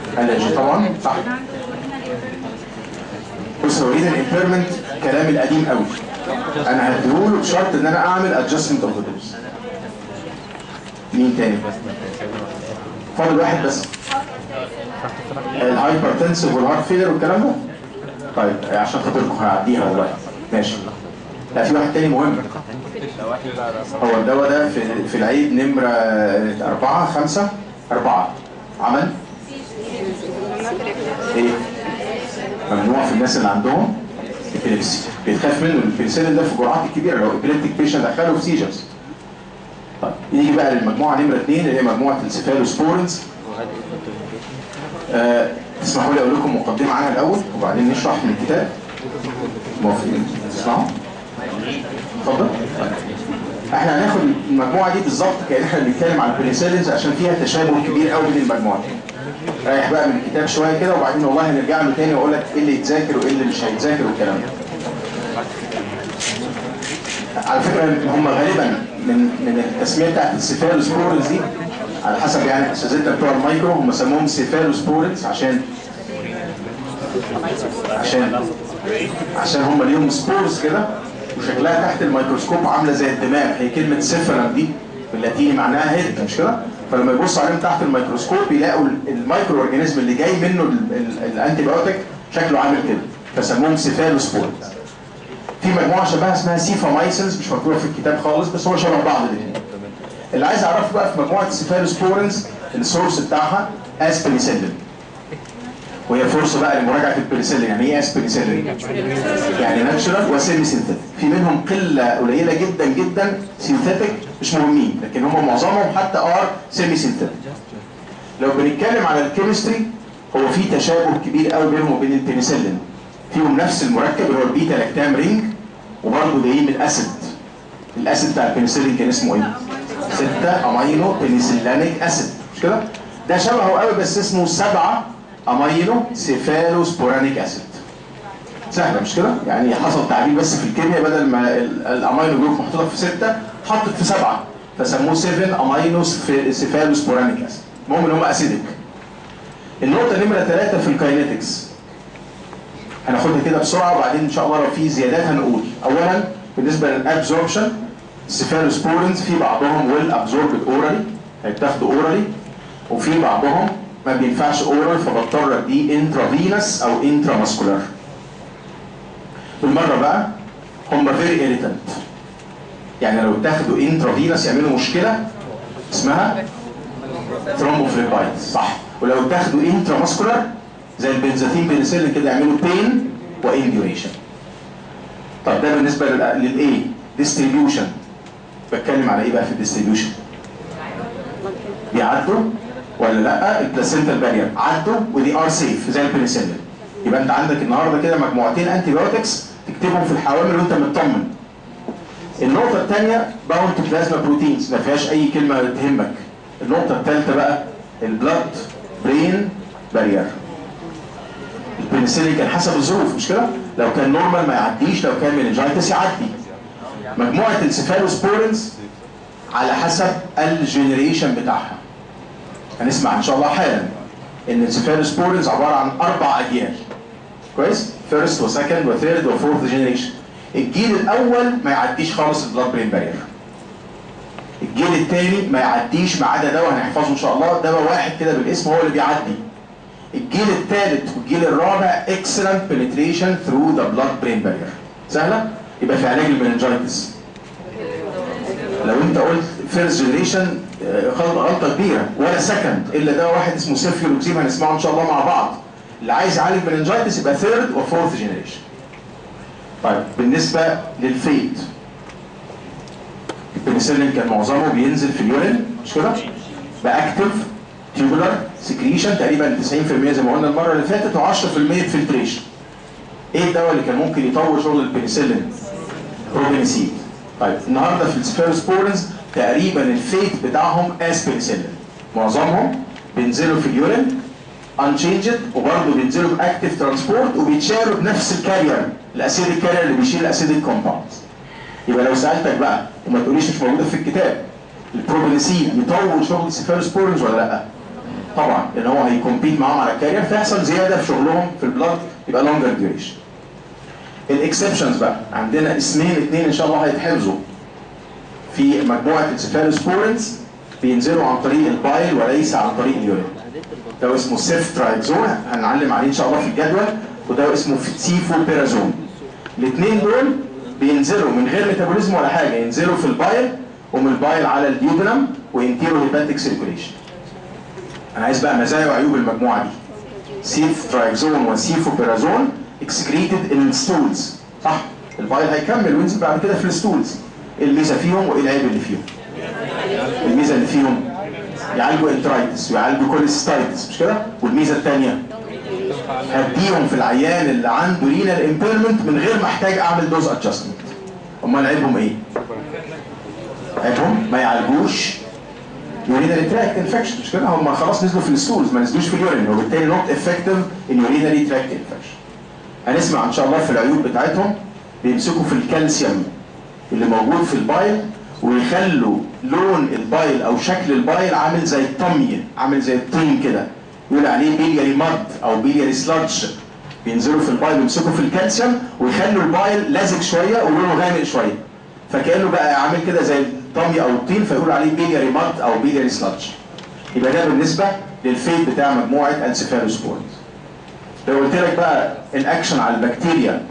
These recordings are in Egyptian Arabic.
الرجي طبعا صح بص هو رينال امبيرمنت كلام القديم قوي انا هديهوله بشرط ان انا اعمل ادجستمنت اوف ذا دوز مين تاني فاضل واحد بس الهايبرتنسيف والهارت فيلر والكلام ده طيب عشان خاطركم هعديها والله ماشي لا في واحد تاني مهم هو الدواء ده في في العيد نمرة أربعة خمسة أربعة عمل إيه؟ ممنوع في الناس اللي عندهم ابيليبسي بيتخاف منه البنسلين ده في جرعات كبيرة لو ابيليبتيك بيشنت دخله في سيجرز طيب يجي بقى للمجموعة نمرة اثنين اللي هي مجموعة السيفالوسبورنز آه تسمحوا لي اقول لكم مقدمة عنها الأول وبعدين نشرح من الكتاب موافقين تسمعوا؟ اتفضل احنا هناخد المجموعه دي بالظبط كان احنا بنتكلم عن البنسلينز عشان فيها تشابه كبير قوي بين المجموعتين رايح بقى من الكتاب شويه كده وبعدين والله هنرجع له تاني واقول لك ايه اللي يتذاكر وايه اللي مش هيتذاكر والكلام ده على فكره هم غالبا من من التسميه بتاعت السيفالوسبورنز دي على حسب يعني اساتذتنا بتوع المايكرو هم سموهم سيفالوسبورنز عشان عشان عشان هم ليهم سبورز كده وشكلها تحت الميكروسكوب عامله زي الدماغ هي كلمه سيفرم دي باللاتيني معناها هيد مش كده فلما يبص عليهم تحت الميكروسكوب يلاقوا الميكرو اورجانيزم اللي جاي منه الانتي بايوتيك شكله عامل كده فسموهم سيفالوسبورنز في مجموعه شبهها اسمها سيفامايسنز مش مكتوبه في الكتاب خالص بس هو شبه بعض الاثنين اللي عايز اعرفه بقى في مجموعه السيفالوسبورنز السورس بتاعها اسبريسيلين وهي فرصه بقى لمراجعه البنسلين يعني ايه اسبريسيلين يعني ناتشورال وسيمي سينثيتك في منهم قله قليله جدا جدا سينثيتك مش مهمين لكن هم معظمهم حتى ار سيمي سينثيتك لو بنتكلم على الكيمستري هو في تشابه كبير قوي بينهم وبين البنسلين فيهم نفس المركب اللي هو البيتا لاكتام رينج وبرضه جايين من اسيد الاسيد بتاع البنسلين كان اسمه ايه 6 امينو بنسلانيك اسيد مش كده ده شبهه قوي بس اسمه 7 امينو سيفالوسبورانيك اسيد سهله مش كده يعني حصل تعديل بس في الكيمياء بدل ما الامينو جروب محطوطه في 6 حطت في 7 فسموه 7 امينو سيفالوسبورانيك اسيد المهم ان هم اسيدك النقطه نمره 3 في الكاينetics هناخدها كده بسرعه وبعدين ان شاء الله لو في زيادات هنقول اولا بالنسبه للابزوربشن السيفالوسبورنز في بعضهم ويل ابزوربد اورالي هيتاخدوا اورالي وفي بعضهم ما بينفعش اورال فبضطر اديه انترافينس او انترا ماسكولار بالمره بقى هم فيري ايريتنت يعني لو اتاخدوا انترافينس يعملوا مشكله اسمها ثرومبوفليبايتس صح ولو اتاخدوا انترا ماسكولار زي البنزاتين بنسلين كده يعملوا بين وانديوريشن طب ده بالنسبه للايه ديستريبيوشن بتكلم على ايه بقى في الديستريبيوشن بيعدوا ولا لا البلاسينتال بارير عدوا ودي ار سيف زي البنسلين يبقى انت عندك النهارده كده مجموعتين انتي بايوتكس تكتبهم في الحوامل وانت مطمن النقطه الثانيه باوند تو بلازما بروتينز ما فيهاش اي كلمه تهمك النقطه الثالثه بقى البلاد برين بارير البنسلين كان حسب الظروف مش كده لو كان نورمال ما يعديش لو كان مننجايتس يعدي مجموعه السيفالوسبورنز على حسب الجنريشن بتاعها هنسمع ان شاء الله حالا ان السيفالوسبورنز عباره عن اربع اجيال كويس فيرست وسكند وثيرد وفورث جنريشن الجيل الاول ما يعديش خالص البلاد برين بارير الجيل الثاني ما يعديش ما عدا دواء هنحفظه ان شاء الله دواء واحد كده بالاسم هو اللي بيعدي الجيل الثالث والجيل الرابع excellent penetration through the blood brain barrier سهله يبقى في علاج المننجايتس لو انت قلت فيرست جنريشن غلطه كبيره ولا سكند الا ده واحد اسمه سيفيولوكسيم هنسمعه ان شاء الله مع بعض اللي عايز يعالج مننجايتس يبقى ثيرد وفورث جنريشن طيب بالنسبه للفيت البنسلين كان معظمه بينزل في اليورين مش كده باكتف تيوبولار سكريشن تقريبا 90% زي ما قلنا المره اللي فاتت و10% فلتريشن ايه الدواء اللي كان ممكن يطور شغل البنسلين بروبنسيد طيب النهارده في السبيروسبورنز تقريبا الفيت بتاعهم اس بنسلين معظمهم بينزلوا في اليورين انشينجد وبرضه بينزلوا باكتف ترانسبورت وبيتشالوا بنفس الكارير الاسيد الكارير اللي بيشيل الاسيد الكومباوندز يبقى لو سالتك بقى وما تقوليش مش موجوده في الكتاب البروبنسين يطول شغل السيفالوسبورنز ولا لا؟ طبعا لان هو هيكمبيت معاهم على الكارير فيحصل زياده في شغلهم في البلاد يبقى لونجر ديوريشن الاكسبشنز بقى عندنا اسمين اثنين ان شاء الله هيتحفظوا في مجموعه السيفالوسبورنز بينزلوا عن طريق البايل وليس عن طريق اليورين ده اسمه سيفترايكزون هنعلم عليه ان شاء الله في الجدول وده اسمه سيفو بيرازون الاثنين دول بينزلوا من غير ميتابوليزم ولا حاجه ينزلوا في البايل ومن البايل على الديودنم وينتيرو هيباتيك سيركوليشن انا عايز بقى مزايا وعيوب المجموعه دي سيفترايكزون وسيفوبيرازون اكسكريتد ان الستولز صح البايل هيكمل وينزل بعد كده في الستولز ايه الميزه فيهم وايه العيب اللي فيهم الميزه اللي فيهم يعالجوا انترايتس ويعالجوا كوليستايتس مش كده والميزه الثانيه هديهم في العيان اللي عنده رينال امبيرمنت من غير ما احتاج اعمل دوز ادجستمنت امال عيبهم ايه عيبهم ما يعالجوش يورينري تراكت انفكشن مش كده هم خلاص نزلوا في الستولز ما نزلوش في اليورين وبالتالي نوت افكتيف ان يورينري تراكت انفكشن هنسمع ان شاء الله في العيوب بتاعتهم بيمسكوا في الكالسيوم اللي موجود في البايل ويخلوا لون البايل او شكل البايل عامل زي الطمي عامل زي الطين كده يقول عليه بيلياري ماد او بيلياري سلادج بينزلوا في البايل ويمسكوا في الكالسيوم ويخلوا البايل لازق شويه ولونه غامق شويه فكانه بقى عامل كده زي الطمي او الطين فيقولوا عليه بيلياري ماد او بيلياري سلادج يبقى ده بالنسبه للفيت بتاع مجموعه انسيفالوسبورز لو قلت لك بقى الاكشن على البكتيريا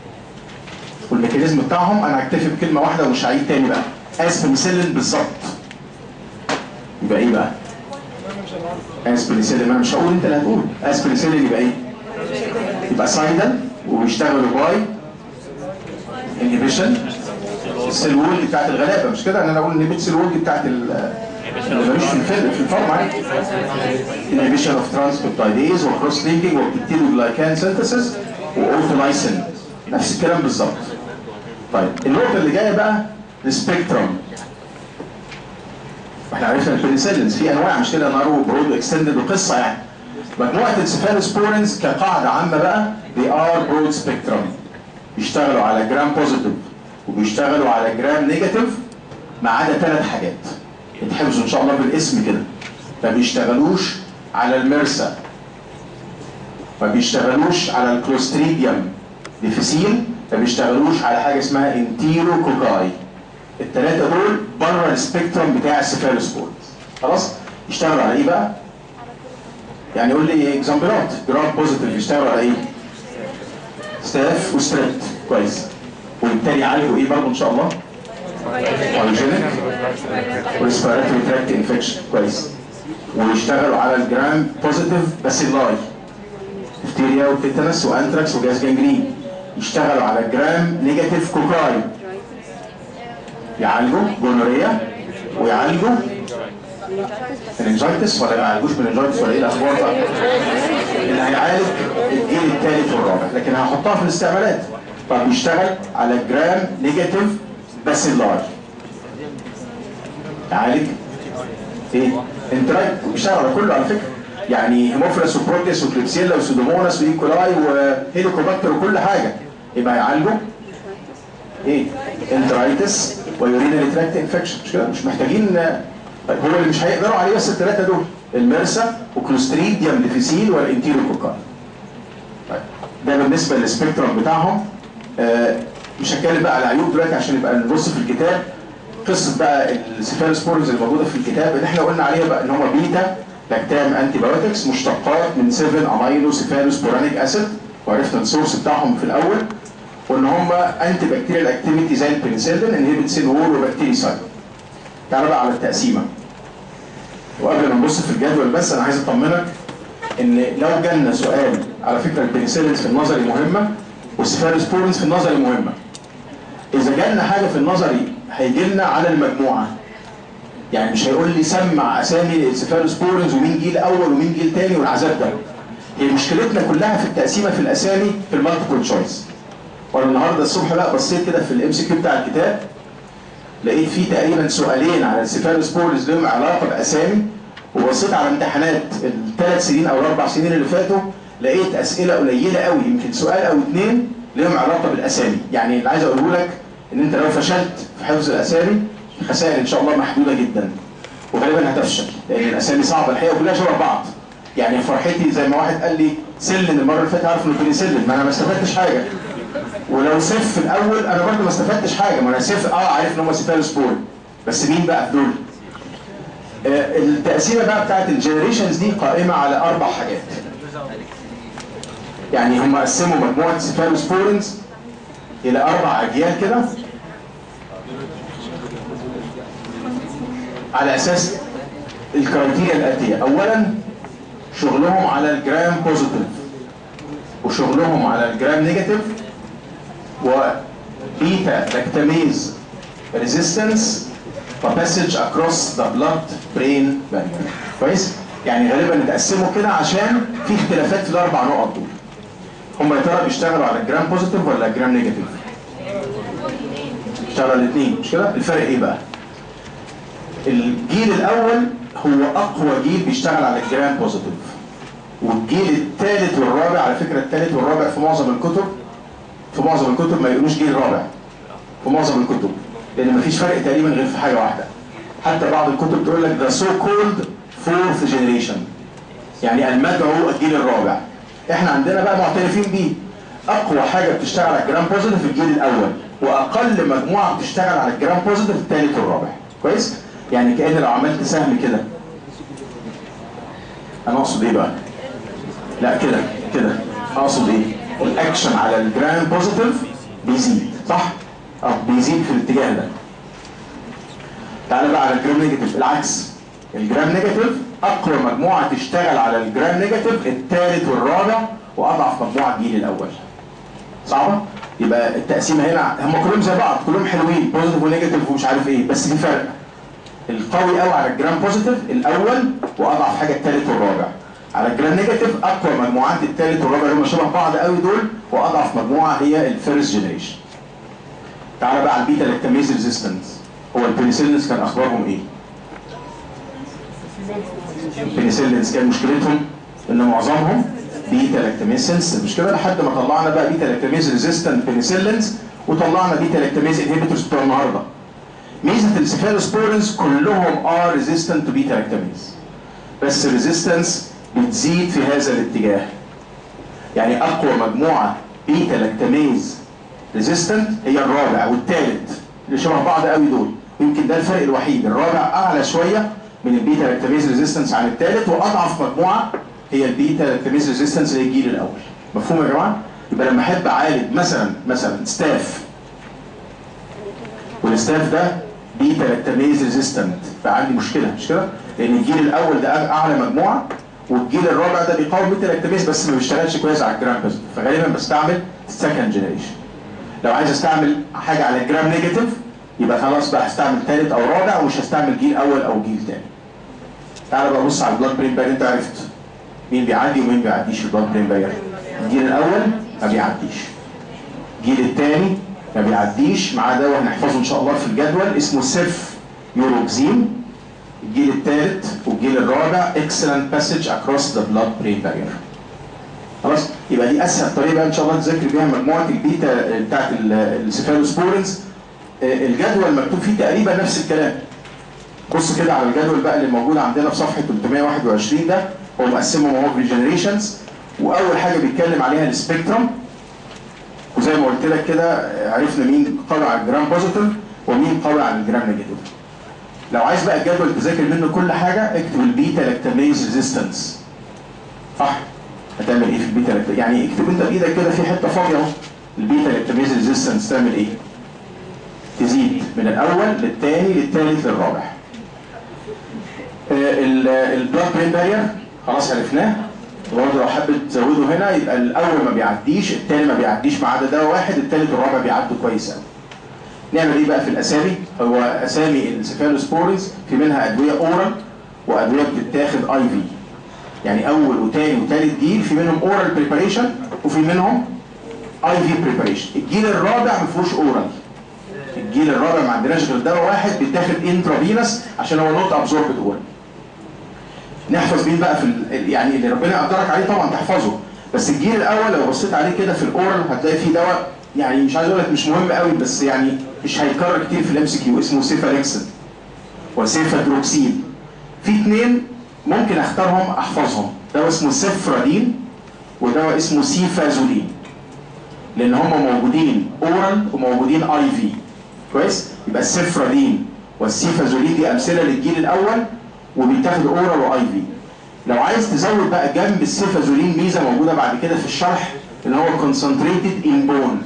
والميكانيزم بتاعهم انا هكتفي بكلمه واحده ومش هعيد تاني بقى اسبنسيلين بالظبط يبقى ايه بقى؟ اسبنسيلين انا مش هقول انت اللي هتقول اسبنسيلين يبقى ايه؟ يبقى سايدل وبيشتغلوا باي انهبيشن السيل وول بتاعت الغلابه مش كده ان انا اقول انهبيت سيل وول بتاعت ال اللي ماليش في الفيلم في الفارما عليك انهبيشن اوف ترانسبيبتايديز وكروس لينكينج وبيبتيدوجلايكان سينثيسيس واوتولايسين نفس الكلام بالظبط طيب النقطه اللي جايه بقى السبيكترم احنا عرفنا البنسلينز في انواع مش كده نارو برود اكستندد وقصه يعني مجموعه السيفالوسبورينز كقاعده عامه بقى they are broad spectrum بيشتغلوا على جرام بوزيتيف وبيشتغلوا على جرام نيجاتيف ما عدا ثلاث حاجات يتحفظوا ان شاء الله بالاسم كده ما بيشتغلوش على المرسى ما بيشتغلوش على الكلوستريديوم ديفيسيل ما بيشتغلوش على حاجه اسمها انتيرو كوكاي الثلاثه دول بره السبيكترم بتاع السيفالوسبورت خلاص يشتغلوا على ايه بقى يعني قول لي اكزامبلات جرام بوزيتيف يشتغلوا على ايه ستاف وستريت كويس والتاني يعالجوا ايه برضه ان شاء الله هايجينيك وريسبيراتوري تراكت انفكشن كويس ويشتغلوا على الجرام بوزيتيف باسيلاي دفتيريا وتيتانس وانتراكس وجاز جانجرين يشتغلوا على الجرام نيجاتيف كوكاي يعالجوا جونوريا ويعالجوا الانجايتس ولا ما يعالجوش من الانجايتس ولا ايه الاخبار بقى؟ اللي هيعالج الجيل الثالث والرابع لكن هحطها في الاستعمالات طب بيشتغل على الجرام نيجاتيف باسيلاي يعالج ايه؟ انترايت بيشتغل على كله على فكره يعني هيموفيلس وبروتيس وكليبسيلا وسودوموناس وايكولاي وهيليكوباكتر وكل حاجه يبقى هيعالجوا ايه؟ انترايتس ويورينري تراكت انفكشن مش كده؟ مش محتاجين طيب هو اللي مش هيقدروا عليه بس الثلاثه دول المرسا وكلوستريديوم ديفيسيل والانتيرو كوكاي طيب ده بالنسبه للسبيكترم بتاعهم آه مش هتكلم بقى على عيوب دلوقتي عشان نبقى نبص في الكتاب قصه بقى السيفالوسبورز اللي موجوده في الكتاب اللي احنا قلنا عليها بقى ان هم بيتا لاكتام انتي بايوتكس مشتقات من 7 امينو سيفالوسبورانيك اسيد وعرفنا السورس بتاعهم في الاول وان هم انتي بكتيريال اكتيفيتي زي البنسلين انهبت سيل وول وبكتيريسايد تعالى بقى على التقسيمه وقبل ما نبص في الجدول بس انا عايز اطمنك ان لو جالنا سؤال على فكره البنسلينز في النظري مهمه والسيفالوسبورينز في النظري مهمه اذا جالنا حاجه في النظري هيجي لنا على المجموعه يعني مش هيقول لي سمع اسامي السيفالوسبورينز ومين جيل اول ومين جيل تاني والعذاب ده هي مشكلتنا كلها في التقسيمه في الاسامي في المالتيبل تشويس وانا النهارده الصبح بقى بصيت كده في الام سي كيو بتاع الكتاب لقيت فيه تقريبا سؤالين على السيفالوسبورينز لهم علاقه باسامي وبصيت على امتحانات الثلاث سنين او الاربع سنين اللي فاتوا لقيت اسئله قليله قوي يمكن سؤال او اثنين لهم علاقه بالاسامي يعني اللي عايز اقوله لك ان انت لو فشلت في حفظ الاسامي الخسائر ان شاء الله محدوده جدا وغالبا هتفشل لان الاسامي صعبه الحقيقه وكلها شبه بعض يعني فرحتي زي ما واحد قال لي سلن المره اللي فاتت عارف انه بنسلن ما انا ما استفدتش حاجه ولو سيف في الاول انا برضه ما استفدتش حاجه ما انا سيف اه عارف ان هم سيفالوسبور بس مين بقى في دول؟ آه التقسيمه بقى بتاعت الجنريشنز دي قائمه على اربع حاجات يعني هم قسموا مجموعه سيفالوسبورنز الى اربع اجيال كده على اساس الكرايتيريا الاتيه اولا شغلهم على الجرام بوزيتيف وشغلهم على الجرام نيجاتيف وبيتا لاكتاميز ريزيستنس وباسج اكروس ذا بلاد برين بارير كويس يعني غالبا اتقسموا كده عشان في اختلافات في الاربع نقط دول هم يا ترى بيشتغلوا على الجرام بوزيتيف ولا الجرام نيجاتيف اشتغلوا الاثنين مش كده الفرق ايه بقى الجيل الاول هو اقوى جيل بيشتغل على الجرام بوزيتيف والجيل الثالث والرابع على فكره الثالث والرابع في معظم الكتب في معظم الكتب ما يقولوش جيل رابع في معظم الكتب لان مفيش فرق تقريبا غير في حاجه واحده حتى بعض الكتب تقول لك ذا سو كولد فورث جنريشن يعني المدعو الجيل الرابع احنا عندنا بقى معترفين بيه اقوى حاجه بتشتغل على الجرام بوزيتيف الجيل الاول واقل مجموعه بتشتغل على الجرام بوزيتيف الثالث والرابع كويس يعني كان لو عملت سهم كده انا اقصد ايه بقى لا كده كده اقصد ايه الاكشن على الجرام بوزيتيف بيزيد صح اه بيزيد في الاتجاه ده تعالى بقى على الجرام نيجاتيف العكس الجرام نيجاتيف اقوى مجموعه تشتغل على الجرام نيجاتيف الثالث والرابع واضعف مجموعه الجيل الاول صعبه يبقى التقسيمه هنا هم كلهم زي بعض كلهم حلوين بوزيتيف ونيجاتيف ومش عارف ايه بس في فرق القوي قوي على الجرام بوزيتيف الاول واضعف حاجه الثالث والرابع على الجرام نيجاتيف اقوى مجموعات الثالث والرابع اللي هم شبه بعض قوي دول واضعف مجموعه هي الفيرست جنريشن تعالى بقى على البيتا لاكتاميز ريزيستنس هو البنسلينز كان اخبارهم ايه؟ البنسلينز كان مشكلتهم ان معظمهم بيتا لاكتاميز مش كده لحد ما طلعنا بقى بيتا لاكتاميز ريزيستنت بنسلينز وطلعنا بيتا لاكتاميز انهبيتورز بتوع النهارده ميزه السيفالوسبورنز كلهم ار ريزيستنت تو بيتا لاكتاميز بس الريزيستنس بتزيد في هذا الاتجاه يعني اقوى مجموعه بيتا لاكتاميز ريزيستنت هي الرابع والثالث اللي شبه بعض قوي دول يمكن ده الفرق الوحيد الرابع اعلى شويه من البيتا لاكتاميز ريزيستنس عن الثالث واضعف مجموعه هي البيتا لاكتاميز ريزيستنس اللي هي الجيل الاول مفهوم يا جماعه يبقى لما احب اعالج مثلا مثلا ستاف والستاف ده بيتا لاكتاميز ريزيستنت فعندي مشكله مش كده لان الجيل الاول ده اعلى مجموعه والجيل الرابع ده بيقاوم بيتا لاكتاميز بس ما بيشتغلش كويس على الجرام بوزيتيف فغالبا بستعمل سكند جنريشن لو عايز استعمل حاجه على الجرام نيجاتيف يبقى خلاص بقى هستعمل ثالث او رابع ومش هستعمل جيل اول او جيل ثاني تعال بقى بص على البلاد برين بارير انت عرفت مين بيعدي ومين بيعديش البلاد برين بارير الجيل الاول ما بيعديش الجيل الثاني ما بيعديش مع ده وهنحفظه ان شاء الله في الجدول اسمه سيرف يوروكزين الجيل الثالث والجيل الرابع excellent passage across the blood brain barrier خلاص يبقى دي اسهل طريقه بقى ان شاء الله تذاكر بيها مجموعه البيتا بتاعت السيفالوسبورنز الجدول مكتوب فيه تقريبا نفس الكلام بص كده على الجدول بقى اللي موجود عندنا في صفحه 321 ده هو مقسمه مواقف ريجنريشنز واول حاجه بيتكلم عليها السبيكترم وزي ما قلت لك كده عرفنا مين قوي على الجرام بوزيتيف ومين قوي على الجرام نيجاتيف لو عايز بقى الجدول تذاكر منه كل حاجه اكتب البيتا لاكتاميز ريزيستنس صح هتعمل ايه في البيتا لاكتاميز يعني اكتب انت بايدك كده في حته فاضيه اهو البيتا لاكتاميز ريزيستنس تعمل ايه تزيد من الاول للثاني للثالث للرابع البلاد برين بارير خلاص عرفناه برضه لو حابب تزوده هنا يبقى الاول ما بيعديش الثاني ما بيعديش ما عدا ده واحد الثالث والرابع بيعدوا كويس قوي نعمل ايه بقى في الاسامي هو اسامي السيفالوسبوريز في منها ادويه اورال وادويه بتتاخد اي في يعني اول وثاني وثالث جيل في منهم اورال بريباريشن وفي منهم اي في بريباريشن الجيل الرابع ما فيهوش اورال الجيل الرابع ما عندناش غير دواء واحد بيتاخد انترافينس عشان هو نوت ابزوربد اورال نحفظ مين بقى في ال... يعني اللي ربنا قدرك عليه طبعا تحفظه بس الجيل الاول لو بصيت عليه كده في الاورال هتلاقي فيه دواء يعني مش عايز اقول لك مش مهم قوي بس يعني مش هيتكرر كتير في الام سي كيو اسمه سيفاليكسين وسيفادروكسين في اثنين ممكن اختارهم احفظهم دواء اسمه سفرادين ودواء اسمه سيفازولين لان هم موجودين اورال وموجودين اي في كويس يبقى السفرادين والسيفازولين دي امثله للجيل الاول وبيتاخد اورال واي في لو عايز تزود بقى جنب السيفازولين ميزه موجوده بعد كده في الشرح اللي هو كونسنتريتد ان بون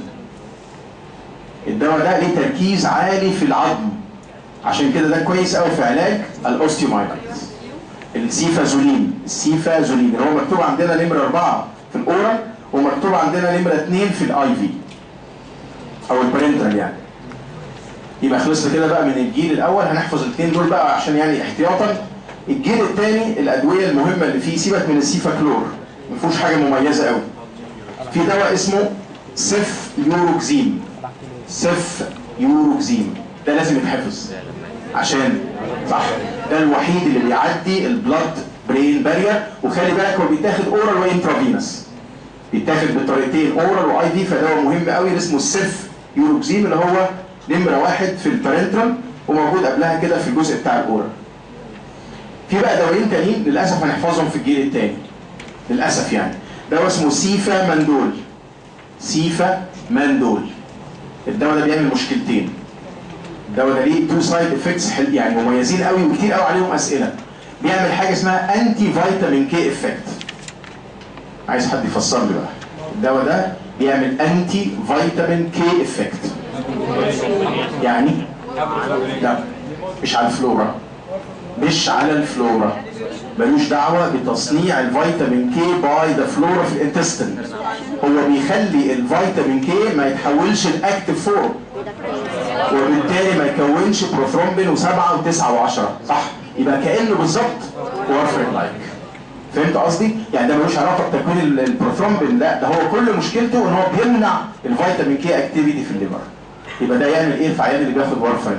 الدواء ده ليه تركيز عالي في العظم عشان كده ده كويس قوي في علاج الاوستيومايلايتس السيفازولين السيفازولين اللي هو مكتوب عندنا نمره أربعة في الأورال ومكتوب عندنا نمرة اثنين في الاي في او البرنتال يعني يبقى خلصنا كده بقى من الجيل الاول هنحفظ الاثنين دول بقى عشان يعني احتياطا الجيل الثاني الادويه المهمه اللي فيه سيبك من السيفاكلور ما فيهوش حاجه مميزه قوي في دواء اسمه سيف يوروكزيم سيف يوروكزيم ده لازم يتحفظ عشان صح ده الوحيد اللي بيعدي البلاد برين بارير وخلي بالك هو بيتاخد اورال وانترافينس بيتاخد بطريقتين اورال واي في فده مهم قوي اسمه السيف يوروكزيم اللي هو نمره واحد في البارنترال وموجود قبلها كده في الجزء بتاع الاورال في بقى دوايين تانيين للاسف هنحفظهم في الجيل الثاني للاسف يعني دواء اسمه سيفا مندول سيفا مندول الدواء ده بيعمل مشكلتين الدواء ده ليه تو سايد افكتس يعني مميزين قوي وكتير قوي عليهم اسئله بيعمل حاجه اسمها انتي فيتامين كي افكت عايز حد يفسر لي بقى الدواء ده بيعمل انتي فيتامين كي افكت يعني لا مش على الفلورا مش على الفلورا ملوش دعوه بتصنيع الفيتامين كي باي ذا فلورا في الانتستين هو بيخلي الفيتامين كي ما يتحولش لاكتف فورم وبالتالي ما يكونش بروثرومبين و7 و9 و10 صح يبقى كانه بالظبط وارفرين لايك فهمت قصدي؟ يعني ده ملوش علاقه بتكوين البروثرومبين لا ده هو كل مشكلته ان هو بيمنع الفيتامين كي اكتيفيتي في الليفر يبقى ده يعمل ايه الفعيان اللي بياخد وارفرين؟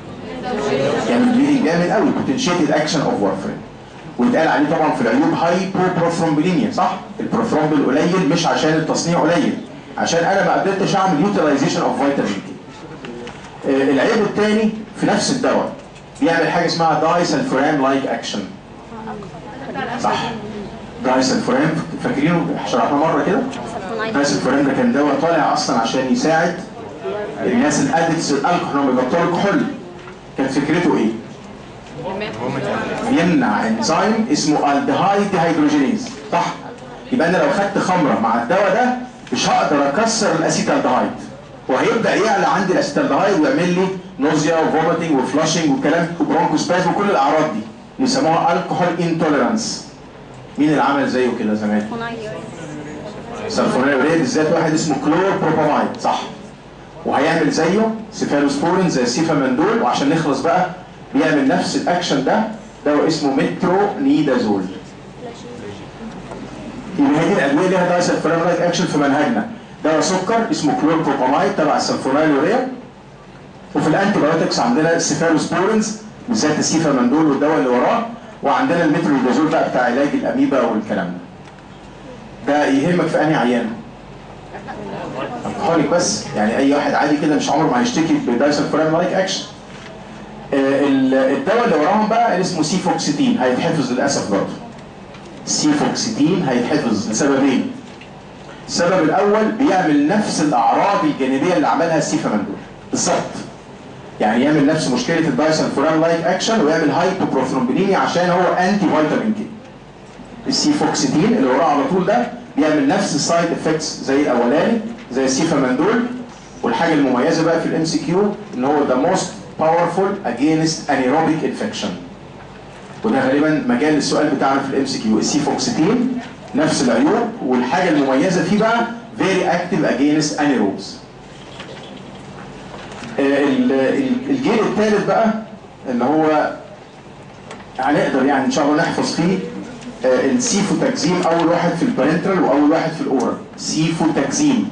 يعمل بليدنج جامد قوي بوتنشيتد اكشن اوف وارفرين ويتقال عليه طبعا في العيوب هايبوبروثرومبينيميا صح؟ البروثرومبين قليل مش عشان التصنيع قليل عشان انا ما قدرتش اعمل يوتيلايزيشن اوف فيتامين كي العيب الثاني في نفس الدواء بيعمل حاجه اسمها داي سلفوران لايك اكشن صح داي سلفوران فاكرينه شرحناه مره كده داي سلفوران ده كان دواء طالع اصلا عشان يساعد الناس الادكتس الالكحول انهم يبطلوا كحول كانت فكرته ايه؟ يمنع انزيم اسمه الدهايد ديهيدروجينيز صح؟ يبقى انا لو خدت خمره مع الدواء ده مش هقدر اكسر الاسيتالدهايد وهيبدا يعلى عندي الاسيتالدهايد ويعمل لي نوزيا وفوميتنج وفلاشنج والكلام وبرونكوسباز وكل الاعراض دي بيسموها الكحول انتوليرانس مين اللي عمل زيه كده زمان؟ سلفونيل بالذات واحد اسمه كلور بروبامايد صح وهيعمل زيه سيفالوسبورين زي السيفامندول وعشان نخلص بقى بيعمل نفس الاكشن ده دواء اسمه مترونيدازول يبقى هذه الادويه ليها دواء سلفونيل اكشن في منهجنا دواء سكر اسمه كلوربروبامايد تبع السلفونيلوريا وفي الانتي بايوتكس عندنا السيفالوسبورينز بالذات السيفامندول والدواء اللي وراه وعندنا المترونيدازول بقى بتاع علاج الاميبا والكلام ده ده يهمك في انهي عيان؟ الكحوليك بس يعني اي واحد عادي كده مش عمره ما هيشتكي بدايسلفورام لايك اكشن الدواء اللي وراهم بقى اللي اسمه سيفوكسيتين هيتحفظ للاسف برضه سيفوكسيتين هيتحفظ لسببين السبب الاول بيعمل نفس الاعراض الجانبيه اللي عملها السيفامندول بالظبط يعني يعمل نفس مشكله الدايسلفورام لايك اكشن ويعمل هايبوبروثرومبينيميا عشان هو انتي فيتامين كي السيفوكسيتين اللي وراه على طول ده بيعمل نفس السايد افكتس زي الاولاني زي السيفامندول والحاجه المميزه بقى في الام سي كيو ان هو ذا موست باورفول اجينست انيروبيك انفكشن وده غالبا مجال السؤال بتاعنا في الام سي كيو السيفوكسيتين نفس العيوب والحاجه المميزه فيه بقى فيري اكتيف اجينست انيروبز الجيل الثالث بقى اللي هو هنقدر يعني ان شاء الله نحفظ فيه السيفوتاكزيم اول واحد في البارنترال واول واحد في الاورال سيفوتاكزيم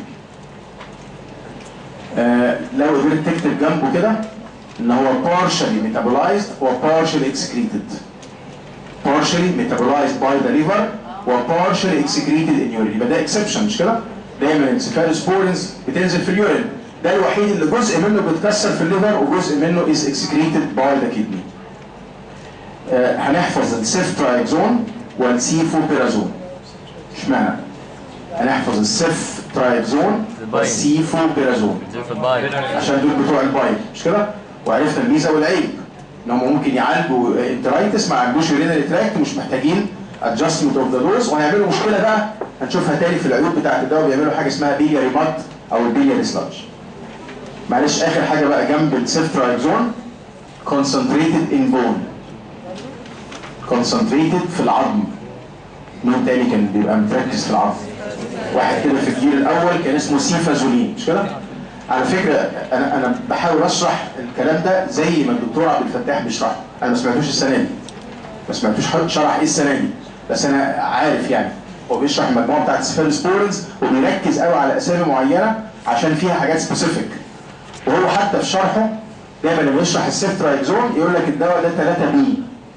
آه لو قدرت تكتب جنبه كده ان هو partially metabolized و partially excreted partially metabolized by the liver و partially excreted in urine يبقى ده exception مش كده؟ دايما السيفالوسبورينز بتنزل في اليورين ده الوحيد اللي جزء منه بيتكسر في الليفر وجزء منه is excreted by the kidney آه، هنحفظ السيفترايكزون والسيفوبيرازون اشمعنى؟ هنحفظ السيفترايكزون والسيفوبيرازون زي في البايل عشان دول بتوع البايل مش كده؟ وعرفنا الميزه والعيب ان هم ممكن يعالجوا انترايتس ما يعالجوش يورينري تراكت مش محتاجين ادجستمنت اوف ذا دوز وهيعملوا مشكله بقى هنشوفها تاني في العيوب بتاعت الدواء بيعملوا حاجه اسمها بيلياري مات او البيلياري سلاج معلش اخر حاجه بقى جنب السيفترايكزون concentrated in bone concentrated في العظم مين تاني كان بيبقى متركز في العظم واحد كده في الجيل الاول كان اسمه سيفازولين مش كده على فكره انا انا بحاول اشرح الكلام ده زي ما الدكتور عبد الفتاح بيشرحه انا ما سمعتوش السنه دي ما سمعتوش حد شرح ايه السنه دي بس انا عارف يعني هو بيشرح المجموعه بتاعت سبورنز وبيركز قوي على اسامي معينه عشان فيها حاجات سبيسيفيك وهو حتى في شرحه دايما لما يشرح السيفترايكزون يقول لك الدواء ده 3 بي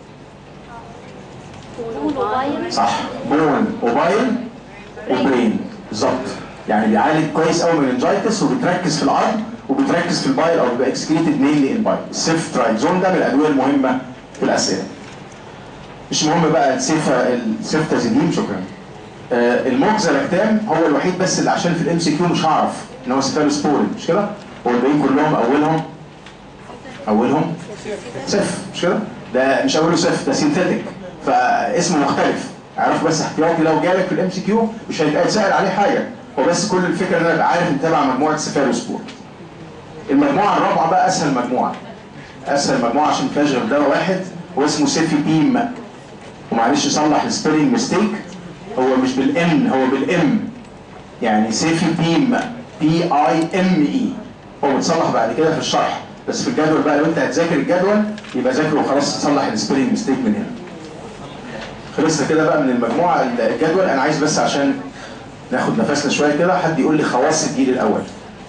صح بون وبايل وبرين بالظبط يعني بيعالج كويس قوي من الانجايتس وبتركز في العظم وبتركز في البايل او بيبقى اكسكريتد مينلي ان بايل السيفترايكزون ده من الادويه المهمه في الاسئله مش مهم بقى السيفا السيفتازيدين شكرا آه الموكزالاكتام هو الوحيد بس اللي عشان في الام سي كيو مش هعرف ان هو سيفالوسبورين مش كده؟ هو الباقيين كلهم اولهم اولهم سيف مش كده؟ ده مش اوله سيف ده سينثيتك فاسمه مختلف اعرف بس احتياطي لو جالك في الام سي كيو مش هيبقى سهل عليه حاجه هو بس كل الفكره ان انا ابقى عارف ان تبع مجموعه سيفالوسبور المجموعه الرابعه بقى اسهل مجموعه اسهل مجموعه عشان ما فيهاش غير دواء واحد واسمه سيفي بيم ومعلش صلح السبيلنج ميستيك هو مش بالان هو بالام يعني سيفي بيم بي اي ام اي هو بتصلح بعد كده في الشرح بس في الجدول بقى لو انت هتذاكر الجدول يبقى ذاكره وخلاص تصلح السبيلنج ميستيك من هنا خلصنا كده بقى من المجموعه الجدول انا عايز بس عشان ناخد نفسنا شويه كده حد يقول لي خواص الجيل الاول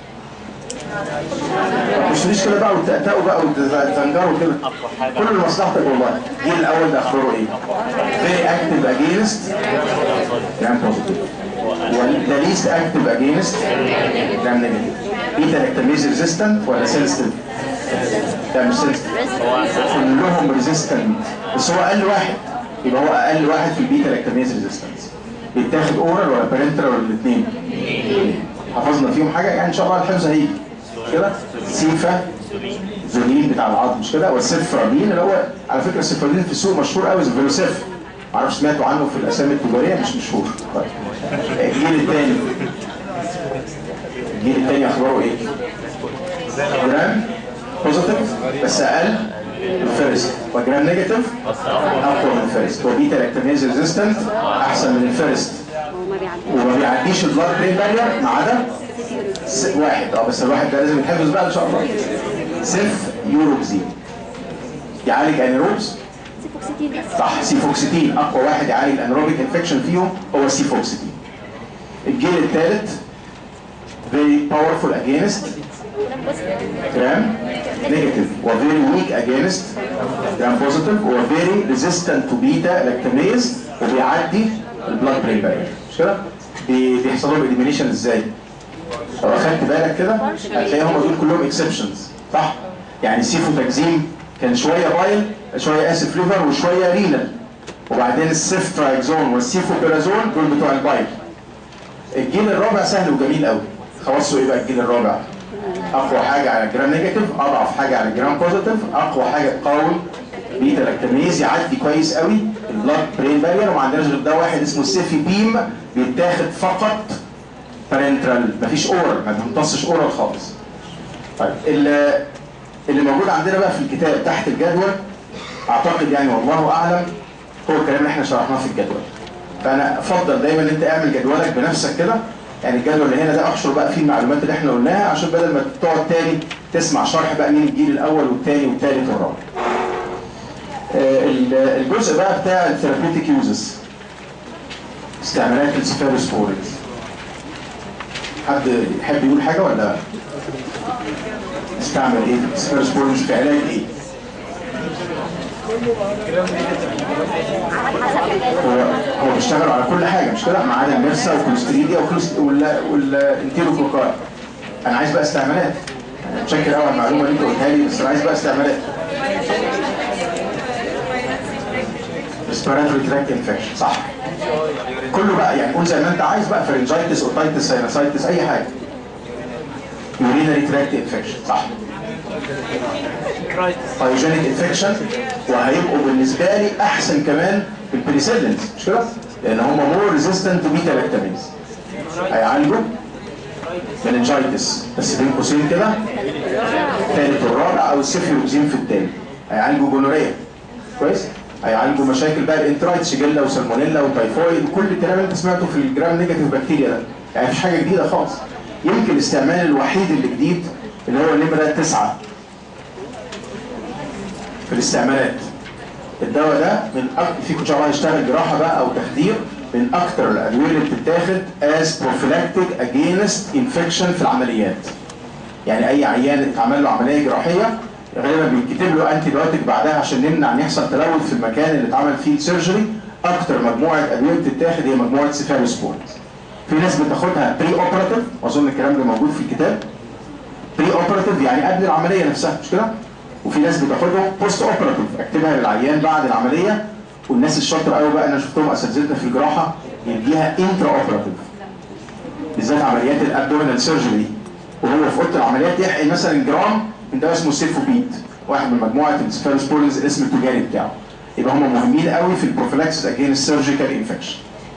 مش ليش كده بقى وتأتأوا بقى وتزنجروا كده كل مصلحتك والله الجيل الاول ده اخباره ايه؟ very active against gram positive ولا least active against gram negative beta lactamase resistant ولا sensitive؟ لا مش sensitive كلهم resistant بس هو اقل واحد يبقى هو اقل واحد في البيتا لاكتاميز ريزيستنس بيتاخد اورال ولا بارنترال ولا الاثنين؟ حفظنا فيهم حاجه يعني ان شاء الله الحفظ هيجي مش كده؟ سيفا زولين بتاع العظم مش كده؟ والسيفرالين اللي هو على فكره السيفرالين في السوق مشهور قوي زي فيلوسيف معرفش سمعتوا عنه في الاسامي التجاريه مش مشهور طيب الجيل الثاني الجيل الثاني اخباره ايه؟ جرام بوزيتيف بس اقل من الفيرست وجرام نيجاتيف اقوى من الفيرست وبيتا لاكتاميز ريزيستنت احسن من الفيرست وما بيعديش البلاد برين بارير ما عدا س- واحد اه بس الواحد ده لازم يتحفظ بقى ان شاء الله سيف يوروكسين يعالج انيروبس صح سيفوكسيتين اقوى واحد يعالج الانيروبيك انفكشن فيهم هو السيفوكسيتين الجيل الثالث very powerful against gram negative و very weak against gram positive و very resistant to beta lactamase وبيعدي البلاد برين بارير مش كده؟ بي- بيحصل لهم اليمينيشن ازاي؟ لو اخدت بالك كده هتلاقي هم دول كلهم اكسبشنز صح؟ يعني سيفوتاكزيم كان شويه بايل شويه اسيد فليفر وشويه رينال وبعدين السيفترايكزون والسيفوبيرازون دول بتوع البايل الجيل الرابع سهل وجميل قوي خواصه ايه بقى الجيل الرابع؟ اقوى حاجه على الجرام نيجاتيف اضعف حاجه على الجرام بوزيتيف اقوى حاجه تقاوم بيتا لاكتاميز يعدي كويس قوي البلاد برين بارير وما عندناش غير ده واحد اسمه السيفي بيم بيتاخد فقط بارنترال مفيش اورال ما بيمتصش اورال خالص طيب اللي, اللي موجود عندنا بقى في الكتاب تحت الجدول اعتقد يعني والله اعلم هو الكلام اللي احنا شرحناه في الجدول فانا افضل دايما ان انت اعمل جدولك بنفسك كده يعني الجدول اللي هنا ده احشر بقى فيه المعلومات اللي احنا قلناها عشان بدل ما تقعد تاني تسمع شرح بقى مين الجيل الاول والثاني والثالث والرابع. آه، ال- الجزء بقى بتاع الثيرابيوتيك يوزز استعمالات السفيروسبورينز حد يحب يقول حاجه ولا استعمل ايه السفيروسبورينز في علاج ايه؟ هو هو بيشتغل على كل حاجه مش كده ما عدا الميرسا والكوليستريديا والكوليست- وال- والانتيروكوكار انا عايز بقى استعمالات متشكر قوي على المعلومه اللي انت قلتها لي بس انا عايز بقى استعمالات ريسبيراتوري تراك انفكشن صح كله بقى يعني قول زي ما انت عايز بقى فرنجايتس اوتايتس ساينوسايتس اي حاجه يورينري تراكت انفكشن صح بايوجينيك انفكشن وهيبقوا بالنسبه لي احسن كمان بالبنسلينز مش كده؟ لان هم مور ريزيستنت تو بيتا لاكتاميز هيعالجوا مننجايتس بس بين قوسين كده الثالث والرابع او السيفيروكسين في الثاني هيعالجوا جونوريا كويس؟ هيعالجوا مشاكل بقى الانترايت شيجيلا وسالمونيلا وتايفويد وكل الكلام اللي انت سمعته في الجرام نيجاتيف بكتيريا ده يعني مفيش حاجه جديده خالص يمكن الاستعمال الوحيد اللي جديد اللي هو نمره تسعه في الاستعمالات الدواء ده من أكتر فيكم ان شاء الله هيشتغل جراحه بقى او تخدير من اكتر الادويه اللي بتتاخد از بروفيلاكتيك اجينست انفكشن في العمليات يعني اي عيان اتعمل له عمليه جراحيه غالبا بيتكتب له انتي بايوتيك بعدها عشان نمنع ان يحصل تلوث في المكان اللي اتعمل فيه السيرجري اكتر مجموعه ادويه بتتاخد هي مجموعه سيفالوسبورت في ناس بتاخدها بري اوبراتيف واظن الكلام ده موجود في الكتاب بري اوبراتيف يعني قبل العمليه نفسها مش كده؟ وفي ناس بتاخدها بوست اوبراتيف اكتبها للعيان بعد العمليه والناس الشاطره قوي بقى انا شفتهم اساتذتنا في الجراحه يديها انترا اوبراتيف بالذات عمليات الابدومينال سيرجري وهو في اوضه العمليات يحقن مثلا جرام من دواء اسمه سيفوبيد واحد من مجموعه السفيروسبورينز الاسم التجاري بتاعه يبقى هم مهمين قوي في البروفيلاكسس اجين السيرجيكال انفكشن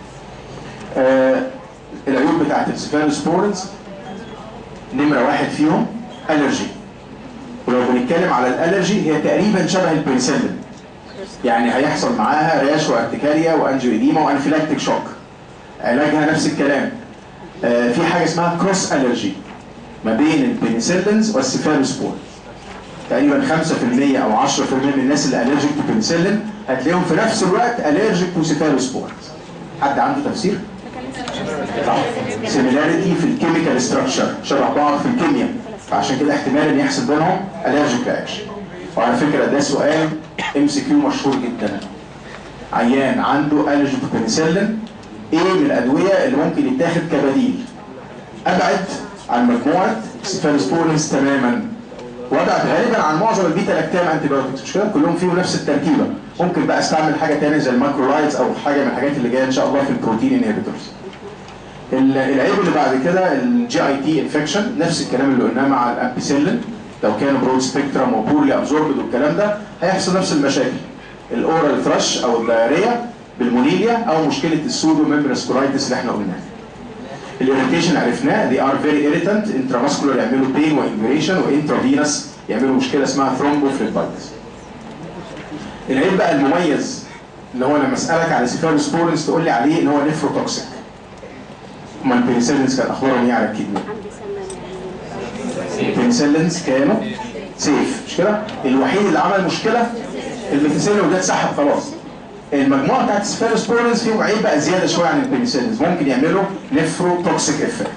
آه العيوب بتاعت السفيروسبورينز نمره واحد فيهم الرجي ولو بنتكلم على الالرجي هي تقريبا شبه البنسلين يعني هيحصل معاها رياش وارتكاريا وانجيوديما وانفلاكتيك شوك علاجها نفس الكلام آه في حاجه اسمها كروس الرجي ما بين البنسلينز والسيفالوسبور تقريبا 5% او 10% من الناس اللي الرجيك تو بنسلين هتلاقيهم في نفس الوقت الرجيك تو سيفالوسبور حد عنده تفسير؟ صح سيميلاريتي في الكيميكال ستراكشر شبه بعض في الكيمياء فعشان كده احتمال ان يحصل بينهم الرجيك رياكشن وعلى فكره ده سؤال ام سي كيو مشهور جدا عيان عنده الرجيك تو بنسلين ايه من الادويه اللي ممكن يتاخد كبديل ابعد عن مجموعه سيفالوسبورينز تماما وابعد غالبا عن معظم البيتا لاكتام انتي بايوتكس مش كده كلهم فيهم نفس التركيبه ممكن بقى استعمل حاجه ثانيه زي الماكرولايتس او حاجه من الحاجات اللي جايه ان شاء الله في البروتين انهبيتورز العيب اللي بعد كده الجي اي تي انفكشن نفس الكلام اللي قلناه مع الامبيسيلين لو كان برود سبيكترم وبورلي ابزوربد والكلام ده هيحصل نفس المشاكل الاورال ثرش او الدايريه بالمونيليا او مشكله السودو ميمبرس كولايتس اللي احنا قلناها الاريتيشن عرفناه they are very irritant intramuscular يعملوا pain وانفيريشن وانترافينس يعملوا مشكله اسمها ثرومبوفليبايتس العيب بقى المميز اللي هو لما اسالك على سيفالوسبورينز تقول لي عليه ان هو نيفروتوكسيك امال البنسلينز كان اخبارهم ايه على الكدني؟ البنسلينز كانوا سيف مش كده؟ الوحيد اللي عمل مشكله البنسلين وده اتسحب خلاص المجموعه بتاعت السفيروسبورينز فيهم عيب بقى زياده شويه عن البنسلينز ممكن يعملوا نفروتوكسيك افكت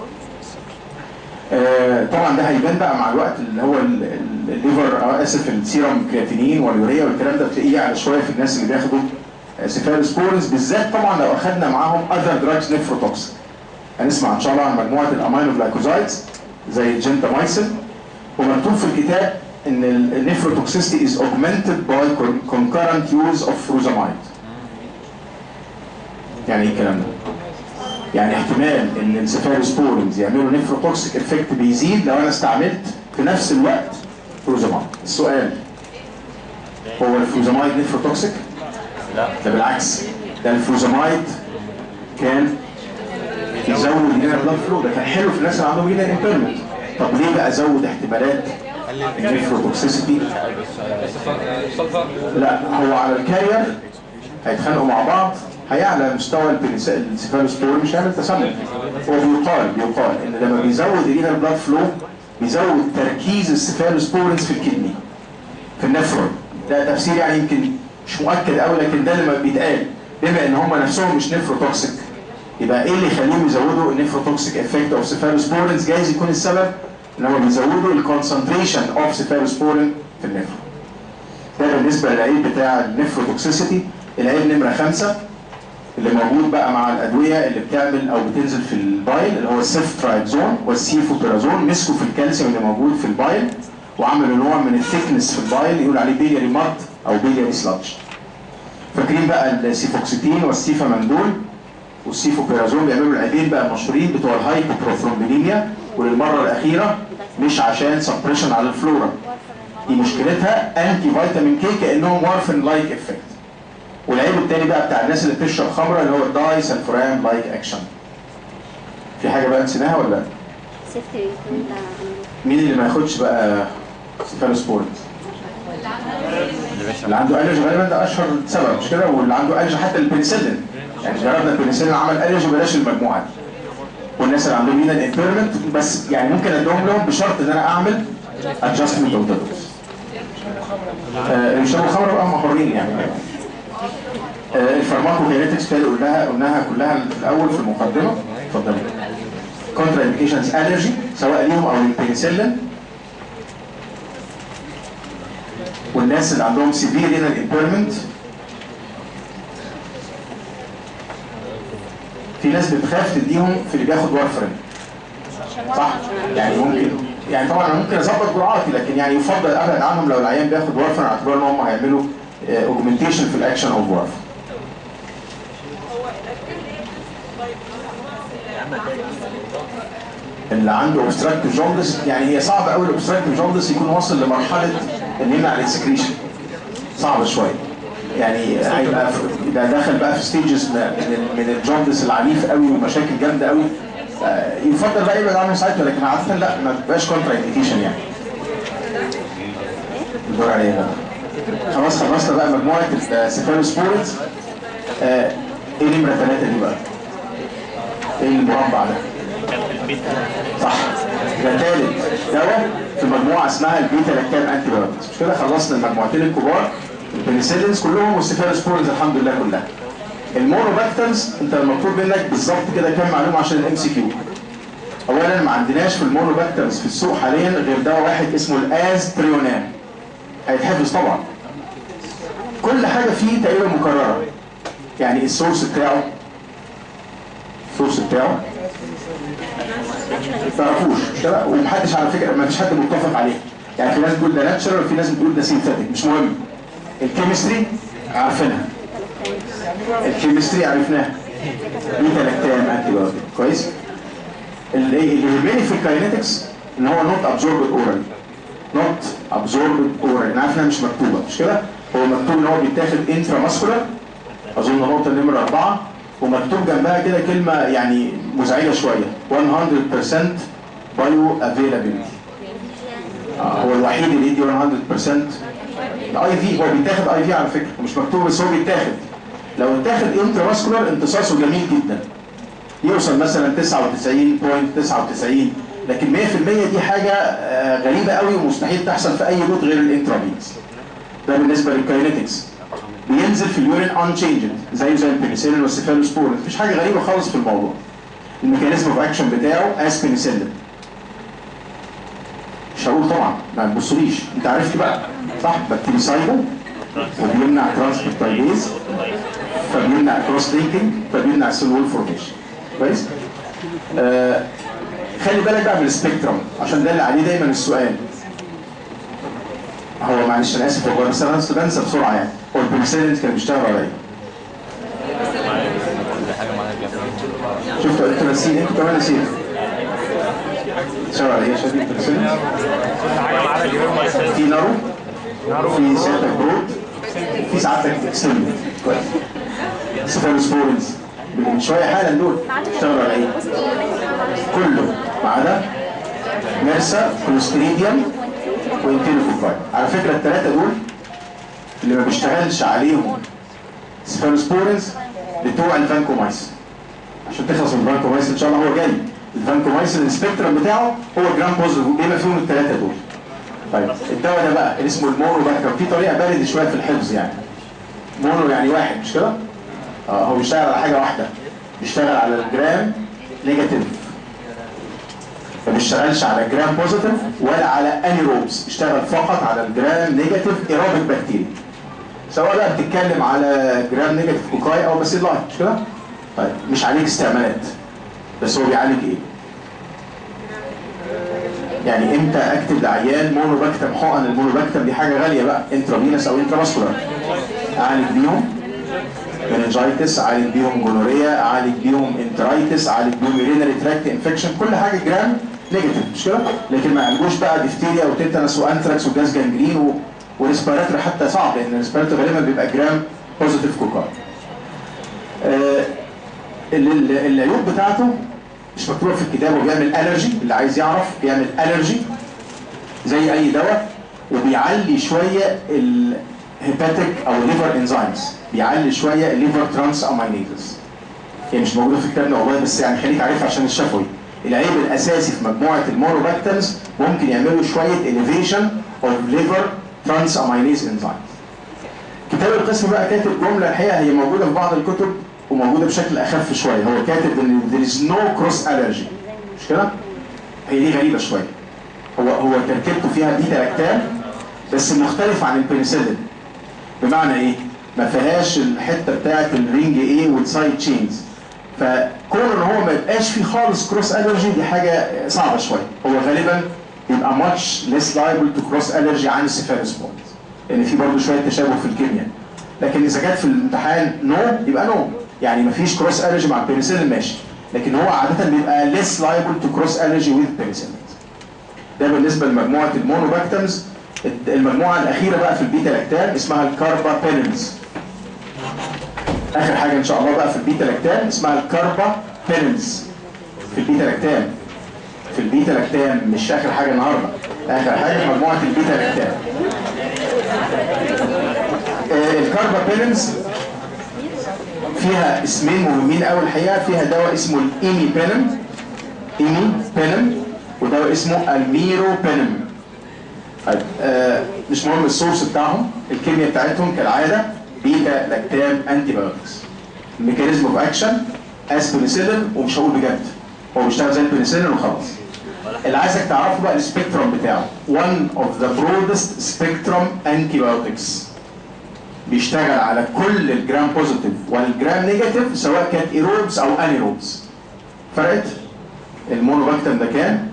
آه طبعا ده هيبان بقى مع الوقت اللي هو الليفر آه اسف السيرم كرياتينين واليوريا والكلام ده بتلاقيه على شويه في الناس اللي بياخدوا سفيروسبورينز بالذات طبعا لو اخذنا معاهم اذر دراجز نفروتوكسيك هنسمع ان شاء الله عن مجموعه الامينو جلايكوزايدز زي الجنتامايسين ومكتوب في الكتاب ان النيفروتوكسيستي is augmented by concurrent use of furosemide. يعني ايه الكلام ده؟ يعني احتمال ان السفيروسبورينز يعملوا نيفروتوكسيك افكت بيزيد لو انا استعملت في نفس الوقت فوروزمايد. السؤال هو الفوروزمايد نيفروتوكسيك؟ لا ده بالعكس ده الفوروزمايد كان يزود لنا البلاد فلو ده كان حلو في الناس اللي عندهم هنا امبيرمنت طب ليه بقى زود احتمالات النيفروتوكسيسيتي لا هو على الكارير هيتخانقوا مع بعض هيعلى مستوى السيفالوسبور مش هيعمل تسمم هو بيقال بيقال ان لما بيزود لينا البلاد فلو بيزود تركيز السيفالوسبورنز في الكدني في النفرون ده تفسير يعني يمكن مش مؤكد قوي لكن ده اللي بيتقال بما ان هم نفسهم مش نفروتوكسيك يبقى ايه اللي يخليهم يزودوا النفروتوكسيك افكت اوف سيفالوسبورنز جايز يكون السبب ان هم بيزودوا الكونسنتريشن اوف سيفالوسبورين في النفر ده بالنسبه للعيب بتاع النفروتوكسيسيتي العيب نمره خمسه اللي موجود بقى مع الادويه اللي بتعمل او بتنزل في البايل اللي هو السيفترايدزون والسيفوبيرازون مسكوا في الكالسيوم اللي موجود في البايل وعملوا نوع من الثيكنس في البايل يقول عليه بيلياري مات او بيلياري سلادج فاكرين بقى السيفوكسيتين والسيفامندول والسيفوبيرازول بيعملوا العيبين بقى المشهورين بتوع الهايبوبروثرومبينيميا وللمره الاخيره مش عشان سبريشن على الفلورا دي مشكلتها انتي فيتامين كي كانهم وارفن لايك افكت والعيب التاني بقى بتاع الناس اللي بتشرب خمره اللي هو الداي سلفورام لايك اكشن في حاجه بقى نسيناها ولا لا؟ سيفتي ريت ده مين اللي ما ياخدش بقى سيفالوسبورين؟ اللي عنده الرجي غالبا ده اشهر سبب مش كده واللي عنده الرجي حتى البنسلين يعني جربنا البنسلين عمل الرجي بلاش المجموعه دي والناس اللي عندهم هنا الامبيرمنت بس يعني ممكن اديهم لهم بشرط ان انا اعمل ادجستمنت اوف ذا دوز مش الخمر بقى هم حرين يعني آه، الفارماكوكينيتكس تاني قلناها قلناها كلها في الاول في المقدمه اتفضلي كونترا انديكيشنز الرجي سواء ليهم او للبنسلين والناس اللي عندهم سيفير رينال امبيرمنت في ناس بتخاف تديهم في اللي بياخد وارفرين صح يعني ممكن يعني طبعا انا ممكن اظبط جرعاتي لكن يعني يفضل ابعد عنهم لو العيان بياخد وارفرين على اعتبار ان هم هيعملوا اوجمنتيشن في الاكشن اوف وارفرين اللي عنده اوبستراكتيف جوندس يعني هي صعب قوي الاوبستراكتيف جوندس يكون واصل لمرحله ان يمنع الاكسكريشن صعب شويه يعني هيبقى في- ده دخل بقى في ستيجز من ال- من الجوندس العنيف قوي ومشاكل جامده قوي آه، يفضل بقى يبعد عنه ساعتها لكن عاده لا ما تبقاش كونترا انديكيشن يعني الدور عليا بقى خلاص خلصنا بقى مجموعه السيفالوسبورينز آه، ايه نمره ثلاثه دي بقى؟ ايه المربع ده؟ صح ده ثالث دواء في مجموعه اسمها البيتا لاكتام انتي بايوتكس مش كده خلصنا المجموعتين الكبار البنسلينز كلهم والسيفالوسبورينز الحمد لله كلها المونوباكترز انت مطلوب منك بالظبط كده كام معلومه عشان الام سي كيو اولا ما عندناش في المونوباكترز في السوق حاليا غير دواء واحد اسمه الاز تريونام هيتحفظ طبعا كل حاجه فيه تقريبا مكرره يعني السورس بتاعه السورس بتاعه ما تعرفوش مش كده ومحدش على فكره ما فيش حد متفق عليه يعني في ناس بتقول ده ناتشرال وفي ناس بتقول ده سينثيتك مش مهم الكيمستري عارفينها الكيمستري عرفناها بيتا لاكتام انتي بايوتيك كويس اللي اللي يهمني في الكاينetics ان هو نوت ابزوربد اورال نوت ابزوربد اورال انا عارف انها مش مكتوبه مش كده هو مكتوب ان هو بيتاخد انترا ماسكولار اظن نقطه نمره اربعه ومكتوب جنبها كده كلمه يعني مزعجه شويه 100% بايو افيلابيلتي هو الوحيد اللي يدي 100% الاي في هو بيتاخد اي في على فكره مش مكتوب بس هو بيتاخد لو اتاخد انترا ماسكولار امتصاصه جميل جدا يوصل مثلا 99.99 لكن 100% دي حاجه آه، غريبه قوي ومستحيل تحصل في اي لود غير الانترافينس ده بالنسبه للكاينetics بينزل في اليورين unchanged زيه زي البنسلين والسيفالوسبورين مفيش حاجه غريبه خالص في الموضوع الميكانيزم اوف اكشن بتاعه از بنسلين مش هقول طبعا ما تبصليش انت عرفت بقى صح بكتيريسايدال وبيمنع ترانسبورتايليز فبيمنع كروس لينكينج فبيمنع سيل وول فورميشن كويس آه خلي بالك بقى من السبيكترم عشان ده اللي عليه دايما السؤال هو معلش انا اسف والله بس انا أصل بنسى بسرعه يعني هو البنسلين كان بيشتغل على ايه؟ شفتوا انتوا ناسيين انتوا كمان ناسيين بيشتغل على ايه شايفين البنسلين؟ في نارو في سيادتك برود في سعادتك اكسترنال كويس سيفالوسبورينز من شويه حالا دول اشتغلوا على ايه؟ كله ما عدا ميرسا كولوستريديوم وانتيلوكوكاي على فكره الثلاثه دول اللي ما بيشتغلش عليهم سيفالوسبورينز بتوع الفانكومايسين عشان تخلص من الفانكومايسين ان شاء الله هو جاي الفانكومايسين السبيكترم بتاعه هو جرام بوزيتيف بما فيهم الثلاثه دول طيب الدواء ده بقى اللي اسمه المونو باكتر في طريقه بارد شويه في الحفظ يعني مونو يعني واحد مش كده؟ اه هو بيشتغل على حاجه واحده بيشتغل على الجرام نيجاتيف ما بيشتغلش على جرام بوزيتيف ولا على انيروبس بيشتغل فقط على الجرام نيجاتيف ايروبيك بكتيريا سواء بقى بتتكلم على جرام نيجاتيف كوكاي او باسيلاي مش كده؟ طيب مش عليك استعمالات بس هو بيعالج ايه؟ يعني امتى اكتب لعيان مونوباكتم حقن المونوباكتم دي حاجه غاليه بقى انترافينس او انتراماسكولار اعالج بيهم مننجايتس عالج بيهم جونوريا عالج بيهم انترايتس عالج بيهم يورينري تراكت انفكشن كل حاجه جرام نيجاتيف مش كده لكن ما يعالجوش بقى ديفتيريا وتيتانس وانثراكس وجاز جانجرين و... وريسبيراتوري حتى صعب لان الريسبيراتوري غالبا بيبقى جرام بوزيتيف كوكار آه ال- ال- العيوب بتاعته مش مكتوبه في الكتاب وبيعمل الرجي اللي عايز يعرف بيعمل الرجي زي اي دواء وبيعلي شويه الهيباتيك او الليفر انزيمز بيعلي شويه الليفر ترانس امينيتس هي مش موجوده في كتابنا والله بس يعني خليك عارفها عشان الشفوي العيب الاساسي في مجموعه المونوباكتنز ممكن يعملوا شويه elevation of liver trans amylase enzymes كتاب القسم بقى كاتب جمله الحقيقه هي موجوده في بعض الكتب وموجوده بشكل اخف شويه هو كاتب ان there is no cross allergy مش كده؟ هي دي غريبه شويه هو هو تركيبته فيها بيتا لاكتام بس مختلف عن البنسلين بمعنى ايه؟ ما فيهاش الحته بتاعت الرينج ايه والسايد تشينز فكون ان هو ما يبقاش فيه خالص كروس الرجي دي حاجه صعبه شويه هو غالبا يبقى ماتش ليس لايبل تو كروس الرجي عن السيفالوسبوند لان في برضه شويه تشابه في الكيمياء لكن اذا جت في الامتحان نو يبقى نو يعني ما فيش كروس الرجي مع البنسلين ماشي لكن هو عاده بيبقى ليس لايبل تو كروس الرجي وذ بنسلين ده بالنسبه لمجموعه المونوباكتمز المجموعه الاخيره بقى في البيتا لاكتام اسمها الكاربا بينلز اخر حاجه ان شاء الله بقى في البيتا لاكتام اسمها الكاربا بينلز في البيتا لاكتام في البيتا لاكتام مش اخر حاجه النهارده اخر حاجه مجموعه البيتا لاكتام آه، الكاربا بينلز فيها اسمين مهمين قوي الحقيقه فيها دواء اسمه الايمي بينم ايمي بينم ودواء اسمه الميرو بينم طيب آه مش مهم السورس بتاعهم الكيمياء بتاعتهم كالعاده بيتا لاكتام انتي بايوتكس الميكانيزم اوف اكشن از بنسلين ومش هقول بجد هو بيشتغل زي البنسلين وخلاص اللي عايزك تعرفه بقى السبيكترم بتاعه one of the broadest spectrum antibiotics بيشتغل على كل الجرام بوزيتيف والجرام نيجاتيف سواء كانت ايروبس او انيروبس فرقت المونوباكتم ده كان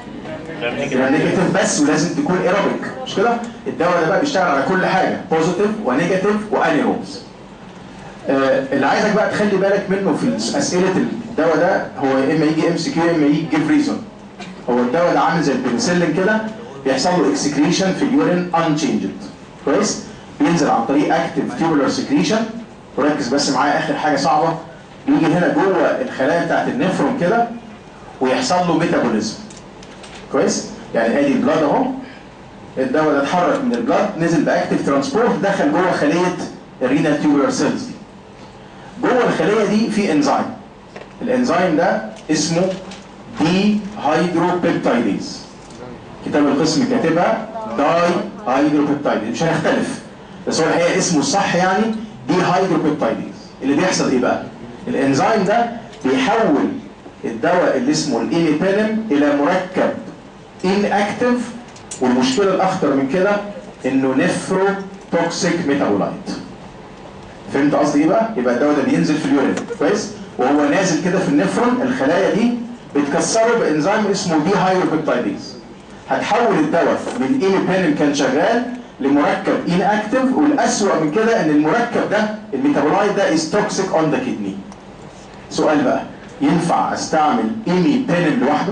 جرام نيجاتيف بس ولازم تكون ايروبيك مش كده الدواء ده بقى بيشتغل على كل حاجه بوزيتيف ونيجاتيف وانيروبس آه اللي عايزك بقى تخلي بالك منه في اسئله الدواء ده هو يا اما يجي ام سي كيو يا اما يجي جيف ريزون هو الدواء ده عامل زي البنسلين كده بيحصل له اكسكريشن في اليورين انشينجد كويس بينزل عن طريق اكتف تيوبولار سكريشن وركز بس معايا اخر حاجه صعبه بيجي هنا جوه الخلايا بتاعت النفرون كده ويحصل له ميتابوليزم كويس يعني ادي البلاد اهو الدواء ده اتحرك من البلاد نزل باكتف ترانسبورت دخل جوه خليه الرينال تيوبولار سيلز دي جوه الخليه دي في انزيم الانزيم ده اسمه دي هيدروبيبتايديز كتاب القسم كاتبها داي هيدروبيبتايديز مش هنختلف بس هو الحقيقه اسمه الصح يعني دي هيدروبيبتايديز اللي بيحصل ايه بقى الانزيم ده بيحول الدواء اللي اسمه الايميبينم الى مركب ان اكتف والمشكله الاخطر من كده انه نفرو توكسيك ميتابولايت فهمت قصدي ايه بقى يبقى الدواء ده بينزل في اليورين كويس وهو نازل كده في النفرون الخلايا دي بتكسره بانزيم اسمه دي هيدروبيبتايديز هتحول الدواء من ايميبينم كان شغال لمركب ان اكتف والاسوأ من كده ان المركب ده الميتابولايت ده از توكسيك اون ذا كدني سؤال بقى ينفع استعمل ايمي بينم لوحده؟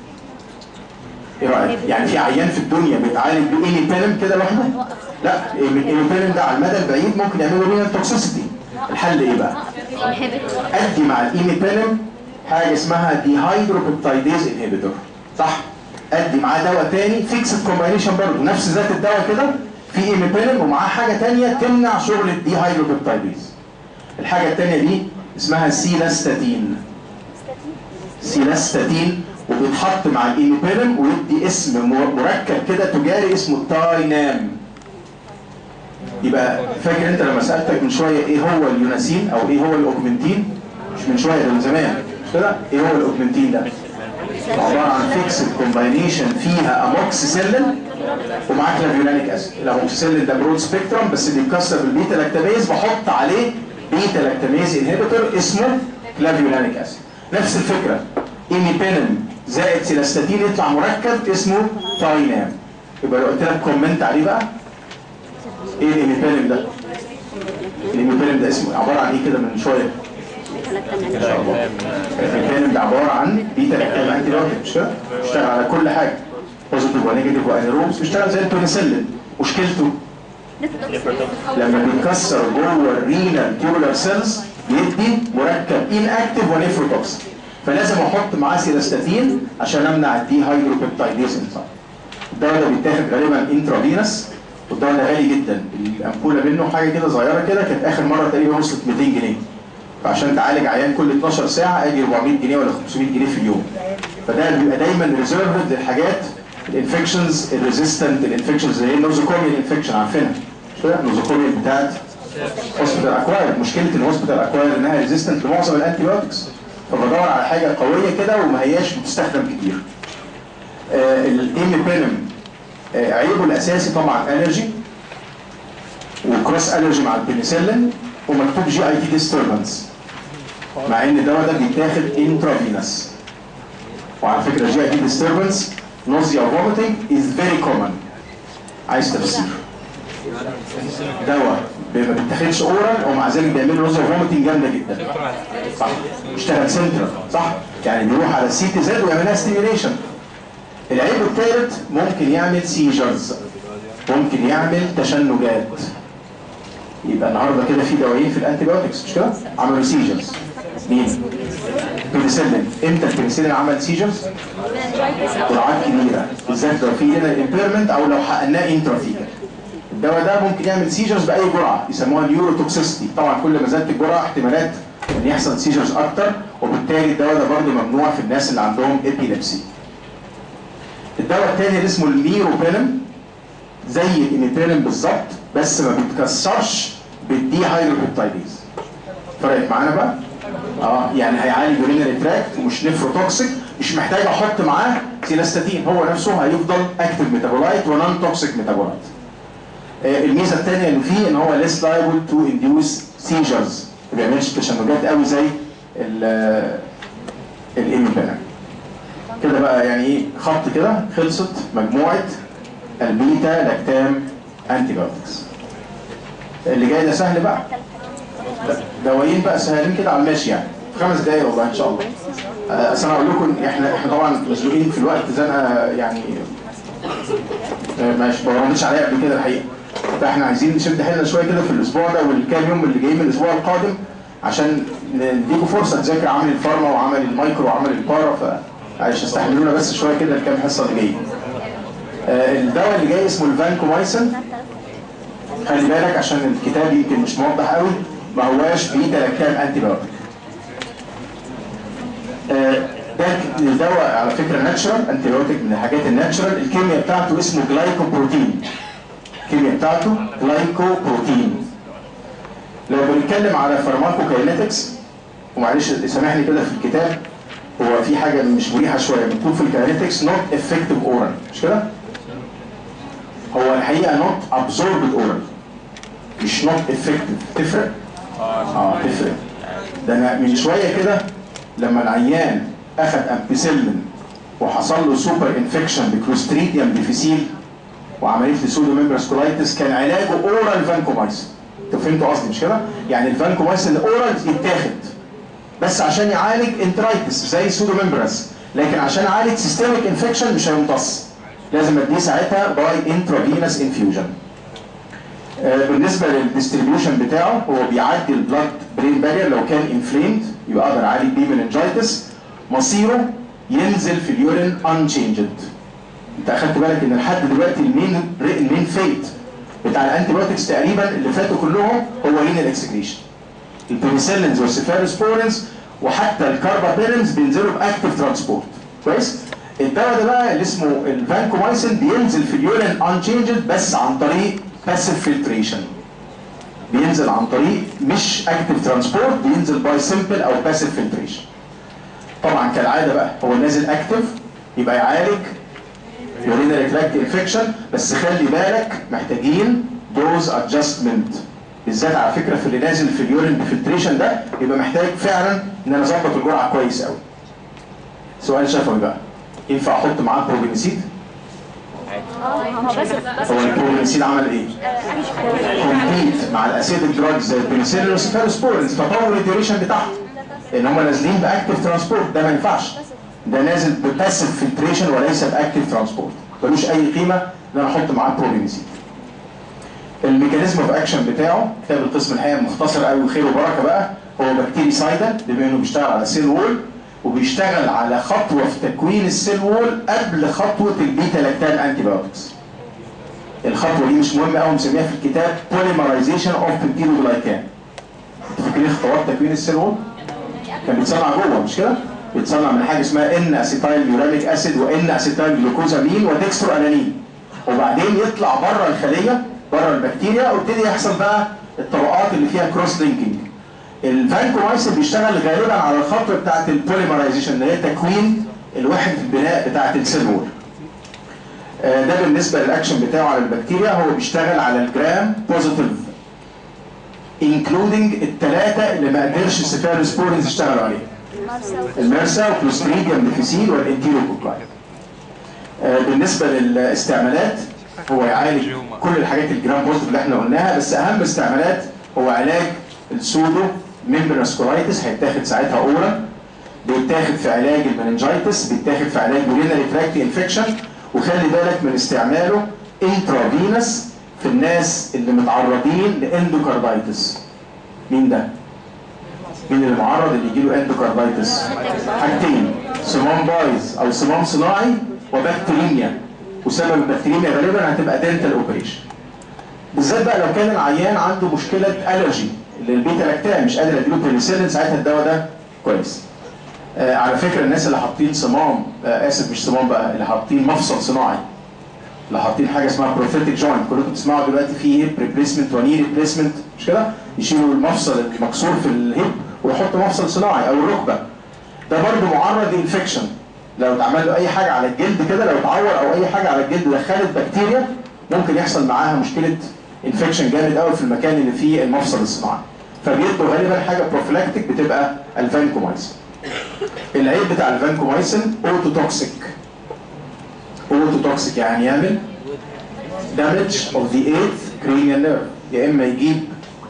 ايه رايك؟ يعني في عيان في الدنيا بيتعالج بايمي بينم كده لوحده؟ لا ايمي بينم ده على المدى البعيد ممكن يعمل له رينال توكسيسيتي الحل ايه بقى؟ ادي مع الايمي بينم حاجه اسمها دي هيدروبيبتايديز انهبيتور صح؟ ادي معاه دواء تاني فيكسد كومباينيشن برضه نفس ذات الدواء كده في ايميبينم ومعاه حاجه تانيه تمنع شغل الدي هيدروبيبتايديز الحاجه التانيه دي اسمها سيلاستاتين سيلاستاتين وبيتحط مع الايميبينم ويدي اسم مركب كده تجاري اسمه تاينام يبقى فاكر انت لما سالتك من شويه ايه هو اليوناسين او ايه هو الاوجمنتين مش من شويه ده من زمان مش كده ايه هو الاوجمنتين ده عباره عن فيكسد كومباينيشن فيها اموكسيسيلين ومعاه كلافيولانيك اسيد الاموكسيسيلين ده برود سبيكترم بس بيتكسر بالبيتا لاكتاميز بحط عليه بيتا لاكتاميز انهبيتور اسمه كلافيولانيك اسيد نفس الفكره ايميبينم زائد سيلاستاتين يطلع مركب اسمه تاينام يبقى لو قلت لك كومنت عليه بقى ايه الايميبينم ده الاميبيرم ده اسمه عباره عن ايه كده من شويه ان شاء الله الاميبيرم ده عباره عن بيتا لاكتام انتي بايوتيك مش كده؟ بيشتغل على كل حاجه بوزيتيف ونيجاتيف وانيروبس بيشتغل زي البنسلين مشكلته لما بيتكسر جوه الرينال تيوبولار سيلز بيدي مركب ان اكتف ونيفروتوكسين فلازم احط معاه سيلاستاتين عشان امنع الدي هيدروبيبتايديز انزيم الدواء ده بيتاخد غالبا انترافينس والدواء ده غالي جدا الامبوله منه حاجه كده صغيره كده كانت اخر مره تقريبا وصلت 200 جنيه فعشان تعالج عيان كل 12 ساعه اجي 400 جنيه ولا 500 جنيه في اليوم فده بيبقى دايما ريزيرفد للحاجات الانفكشنز الريزيستنت الانفكشنز زي النوزوكوميال انفكشن عارفينها مش كده النوزوكوميال بتاعت هوسبيتال اكواير مشكله الهوسبيتال اكواير انها ريزيستنت لمعظم الانتي بايوتكس فبدور على حاجه قويه كده وما هياش بتستخدم كتير آه الايميبينم آه عيبه الاساسي طبعا الرجي وكروس الرجي مع البنسلين ومكتوب جي اي تي ديستربنس مع ان الدواء ده بيتاخد انترافينس وعلى فكره جي اي تي ديستربنس نوزيا وفوميتنج از فيري كومن عايز تفسير دواء ما بيتاخدش اورال ومع ذلك بيعمل نوزيا وفوميتنج جامده جدا صح بيشتغل سنترال صح يعني بيروح على السي تي زد ويعملها ستيميوليشن العيب الثالث ممكن يعمل سيجرز ممكن يعمل تشنجات يبقى النهارده كده في دوايين في الانتي بايوتكس مش كده؟ عملوا سيجرز مين؟ بنسلين امتى البنسلين عمل سيجرز؟ جرعات كبيره بالذات لو في هنا امبيرمنت او لو حقناه انترافيكال الدواء ده ممكن يعمل سيجرز باي جرعه يسموها نيوروتوكسيستي طبعا كل ما زادت الجرعه احتمالات ان يحصل سيجرز اكتر وبالتالي الدواء ده برضه ممنوع في الناس اللي عندهم ابيليبسي الدواء الثاني اللي اسمه الميروبينم زي الانيبينم بالظبط بس ما بيتكسرش بالدي هيدروبيبتايديز فرقت معانا بقى؟ اه يعني هيعالج يورينري تراكت ومش نفروتوكسيك مش محتاج احط معاه سيلاستاتين هو نفسه هيفضل اكتف ميتابولايت ونون توكسيك ميتابولايت آه الميزه الثانيه اللي فيه ان هو ليس لايبل تو انديوس سيجرز ما بيعملش تشنجات قوي زي الاميبينم كده بقى يعني ايه خط كده خلصت مجموعه البيتا لاكتام انتي بايوتكس اللي جاي ده سهل بقى دوايين بقى سهلين كده على الماشي يعني في خمس دقايق والله ان شاء الله اصل انا اقول لكم احنا احنا طبعا مزنوقين في الوقت زنقه يعني مش ما رمتش عليا قبل كده الحقيقه فاحنا عايزين نشد حيلنا شويه كده في الاسبوع ده والكام يوم اللي جايين من الاسبوع القادم عشان نديكم فرصه تذاكر عمل الفارما وعمل المايكرو وعمل البارا فعايش استحملونا بس شويه كده الكام حصه اللي جايين آه الدواء اللي جاي اسمه الفانكومايسن خلي بالك عشان الكتاب يمكن مش موضح قوي ما هواش بيتا لاكتام انتي بايوتيك آه ده الدواء على فكره ناتشرال انتي بايوتيك من الحاجات الناتشرال الكيمياء بتاعته اسمه جلايكوبروتين الكيمياء بتاعته جلايكوبروتين لو بنتكلم على فارماكوكاينetics ومعلش سامحني كده في الكتاب هو في حاجه مش مريحه شويه مكتوب في الكاينetics نوت افكتيف اورال مش كده؟ هو الحقيقه نوت ابزوربد اورال مش نوت افكتيف تفرق؟ اه تفرق ده انا من شويه كده لما العيان اخذ امبيسيلين وحصل له سوبر انفكشن بكلوستريديوم ديفيسيل وعمليه لي سودو ميمبرس كولايتس كان علاجه اورال فانكومايسين انتوا فهمتوا قصدي مش كده؟ يعني الفانكومايسين اورال يتاخد بس عشان يعالج انترايتس زي سودو ميمبرس لكن عشان يعالج سيستميك انفكشن مش هيمتص لازم اديه ساعتها باي انترافينس انفيوجن بالنسبه للديستريبيوشن بتاعه هو بيعدي البلاد برين بارير لو كان انفليمد يبقى اقدر اعالج بيه مننجايتس مصيره ينزل في اليورين انشينجد انت اخدت بالك ان لحد دلوقتي المين المين فيت بتاع الانتي بايوتكس تقريبا اللي فاتوا كلهم هو رينال اكسكريشن البنسلينز والسيفالوسبورينز وحتى الكاربابينز بينزلوا باكتف ترانسبورت كويس الدواء ده بقى اللي اسمه الفانكومايسين بينزل في اليورين انشينجد بس عن طريق باسيف فلتريشن بينزل عن طريق مش اكتف ترانسبورت بينزل باي سمبل او باسيف فلتريشن طبعا كالعاده بقى هو نازل اكتف يبقى يعالج يورينري تراكت انفكشن بس خلي بالك محتاجين دوز ادجستمنت بالذات على فكره في اللي نازل في اليورين فلتريشن ده يبقى محتاج فعلا ان انا اظبط الجرعه كويس قوي سؤال شفوي بقى ينفع احط معاه بروبينسيد هو بس بس هو البروبنسين عمل ايه؟ كومبيت مع الاسيدك دراجز زي البنسلين والسيفالوسبورينز فطول الديوريشن بتاعهم لان هم نازلين باكتف ترانسبورت ده ما ينفعش ده نازل بباسيف فلتريشن وليس باكتف ترانسبورت ملوش اي قيمه ان انا احط معاه بروبنسين الميكانيزم اوف اكشن بتاعه كتاب القسم الحقيقه مختصر قوي وخير وبركه بقى هو بكتيري سايدل بما انه بيشتغل على سيل وول وبيشتغل على خطوه في تكوين السيل وول قبل خطوه البيتا لاكتام انتي بايوتكس الخطوه دي مش مهمه قوي مسميها في الكتاب بوليمرايزيشن اوف بيبتيدوجلايكان فاكرين خطوات تكوين السيل وول كان بيتصنع جوه مش كده بيتصنع من حاجه اسمها ان اسيتايل يوراميك اسيد وان اسيتايل جلوكوزامين وديكسترو انانين وبعدين يطلع بره الخليه بره البكتيريا ويبتدي يحصل بقى الطبقات اللي فيها كروس لينكينج الفانكومايسين بيشتغل غالبا على الخطوه بتاعه البوليمرايزيشن اللي هي تكوين الوحده البناء بتاعه السيل وول آه، ده بالنسبه للاكشن بتاعه على البكتيريا هو بيشتغل على الجرام بوزيتيف انكلودنج الثلاثه اللي ما قدرش السيفالوسبورينز يشتغلوا عليها المرسا وكلوستريديوم ديفيسيل والانتيروكوكاي آه، بالنسبه للاستعمالات هو يعالج كل الحاجات الجرام بوزيتيف اللي احنا قلناها بس اهم استعمالات هو علاج السودو ميمبرس كولايتس هيتاخد ساعتها اورا بيتاخد في علاج المننجايتس بيتاخد في علاج يورينري تراكت انفكشن وخلي بالك من استعماله انترافينس في الناس اللي متعرضين لاندوكاردايتس مين ده؟ مين اللي معرض اللي يجيله اندوكاردايتس؟ حاجتين صمام بايظ او صمام صناعي وبكتيريميا وسبب البكتيريميا غالبا هتبقى دنتال اوبريشن بالذات بقى لو كان العيان عنده مشكله الرجي للبيتا لاكتام مش قادر اديله بنسلين ساعتها الدواء ده كويس آه على فكره الناس اللي حاطين صمام آه اسف مش صمام بقى اللي حاطين مفصل صناعي اللي حاطين حاجه اسمها بروفيتك جوينت كلكم بتسمعوا دلوقتي في هيب ريبليسمنت وني ريبليسمنت مش كده يشيلوا المفصل المكسور في الهيب ويحطوا مفصل صناعي او الركبه ده برضه معرض للانفكشن لو اتعمل له اي حاجه على الجلد كده لو اتعور او اي حاجه على الجلد دخلت بكتيريا ممكن يحصل معاها مشكله انفكشن جامد قوي في المكان اللي فيه المفصل الصناعي فبيدوا غالبا حاجه بروفلاكتيك بتبقى الفانكومايسين العيب بتاع الفانكومايسين اوتوتوكسيك اوتوتوكسيك يعني يعمل damage of the eighth cranial nerve يا اما يجيب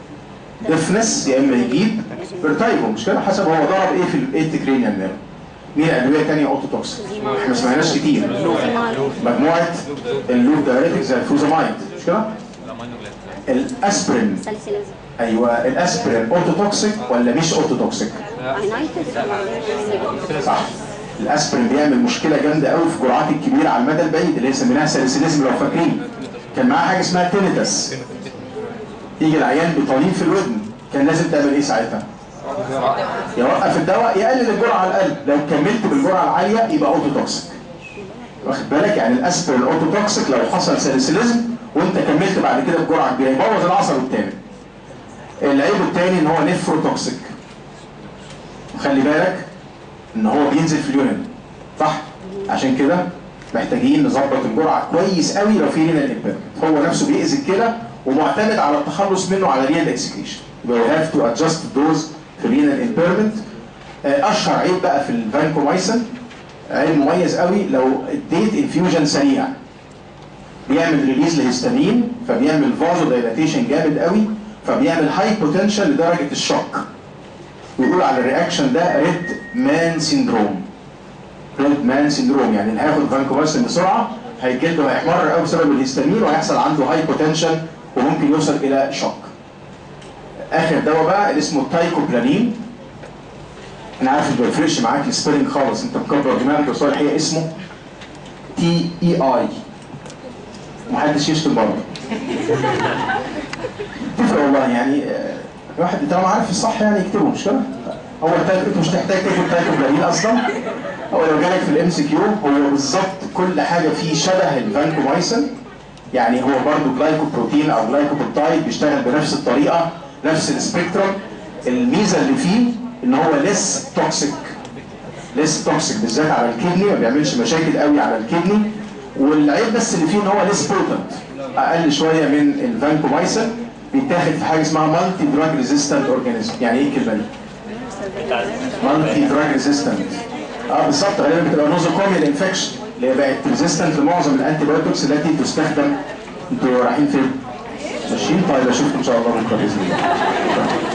ديفنس يا اما يجيب فيرتايجو مش كده حسب هو ضرب ايه في الايت كرينيال نيرف مين ادويه ثانيه اوتوتوكسيك احنا ما سمعناش كتير مجموعه اللوب دايريتك زي الفوزامايد مش كده الاسبرين ساليسيلازم ايوه الاسبرين اوتوتوكسيك ولا مش اوتوتوكسيك عينايتس صح الاسبرين بيعمل مشكله جامده قوي في الجرعات الكبيره على المدى البعيد اللي هي سميناها ساليسيليزم لو فاكرين كان معاه حاجه اسمها تينيتس يجي العيان بطنين في الودن كان لازم تعمل ايه ساعتها؟ يوقف الدواء يقلل الجرعه على الاقل لو كملت بالجرعه العاليه يبقى اوتوتوكسيك واخد بالك يعني الاسبرين اوتوتوكسيك لو حصل ساليسيليزم وانت كملت بعد كده بجرعه كبيره يبوظ العصب التاني العيب التاني ان هو نفروتوكسيك خلي بالك ان هو بينزل في اليورين صح عشان كده محتاجين نظبط الجرعه كويس قوي لو في رينال امبيرمنت هو نفسه بيأذي الكلى ومعتمد على التخلص منه على رينال اكسكريشن يبقى we have to adjust the dose في رينال امبيرمنت اشهر عيب بقى في الفانكومايسين عيب مميز قوي لو اديت انفيوجن سريع بيعمل ريليز لهستامين فبيعمل فازو دايلاتيشن جامد قوي فبيعمل هاي بوتنشال لدرجه الشوك ويقول على الرياكشن ده ريد مان سيندروم ريد مان سيندروم يعني اللي هياخد فانكومايسين بسرعه هيجلده هيحمر قوي بسبب الهستامين وهيحصل عنده هاي بوتنشال وممكن يوصل الى شوك اخر دواء بقى اللي اسمه التايكوبلانين انا عارف ما بيفرقش معاك السبيلنج خالص انت مكبر دماغك بس هو الحقيقه اسمه تي اي اي محدش يشتم برضه تفرق والله يعني آه، الواحد طالما عارف الصح يعني يكتبه مش كده؟ هو التايك انت مش تحتاج تكتب تايكوبلانين اصلا هو لو جالك في الام سي كيو هو بالظبط كل حاجه فيه شبه الفانكومايسين يعني هو برضه جلايكوبروتين او جلايكوبيبتايد بيشتغل بنفس الطريقه نفس السبيكترم الميزه اللي فيه ان هو ليس توكسيك ليس توكسيك بالذات على الكدني ما بيعملش مشاكل قوي على الكدني والعيب بس اللي فيه ان هو ليس بوتنت اقل شويه من الفانكومايسين بيتاخد في حاجه اسمها مالتي دراج ريزيستنت اورجانيزم يعني ايه الكلمه دي؟ مالتي دراج ريزيستنت اه بالظبط غالبا بتبقى نوزوكوميال انفكشن اللي هي بقت ريزيستنت لمعظم الانتي بايوتكس التي تستخدم انتوا رايحين فين؟ ماشيين طيب اشوفكم ان شاء الله بكره باذن الله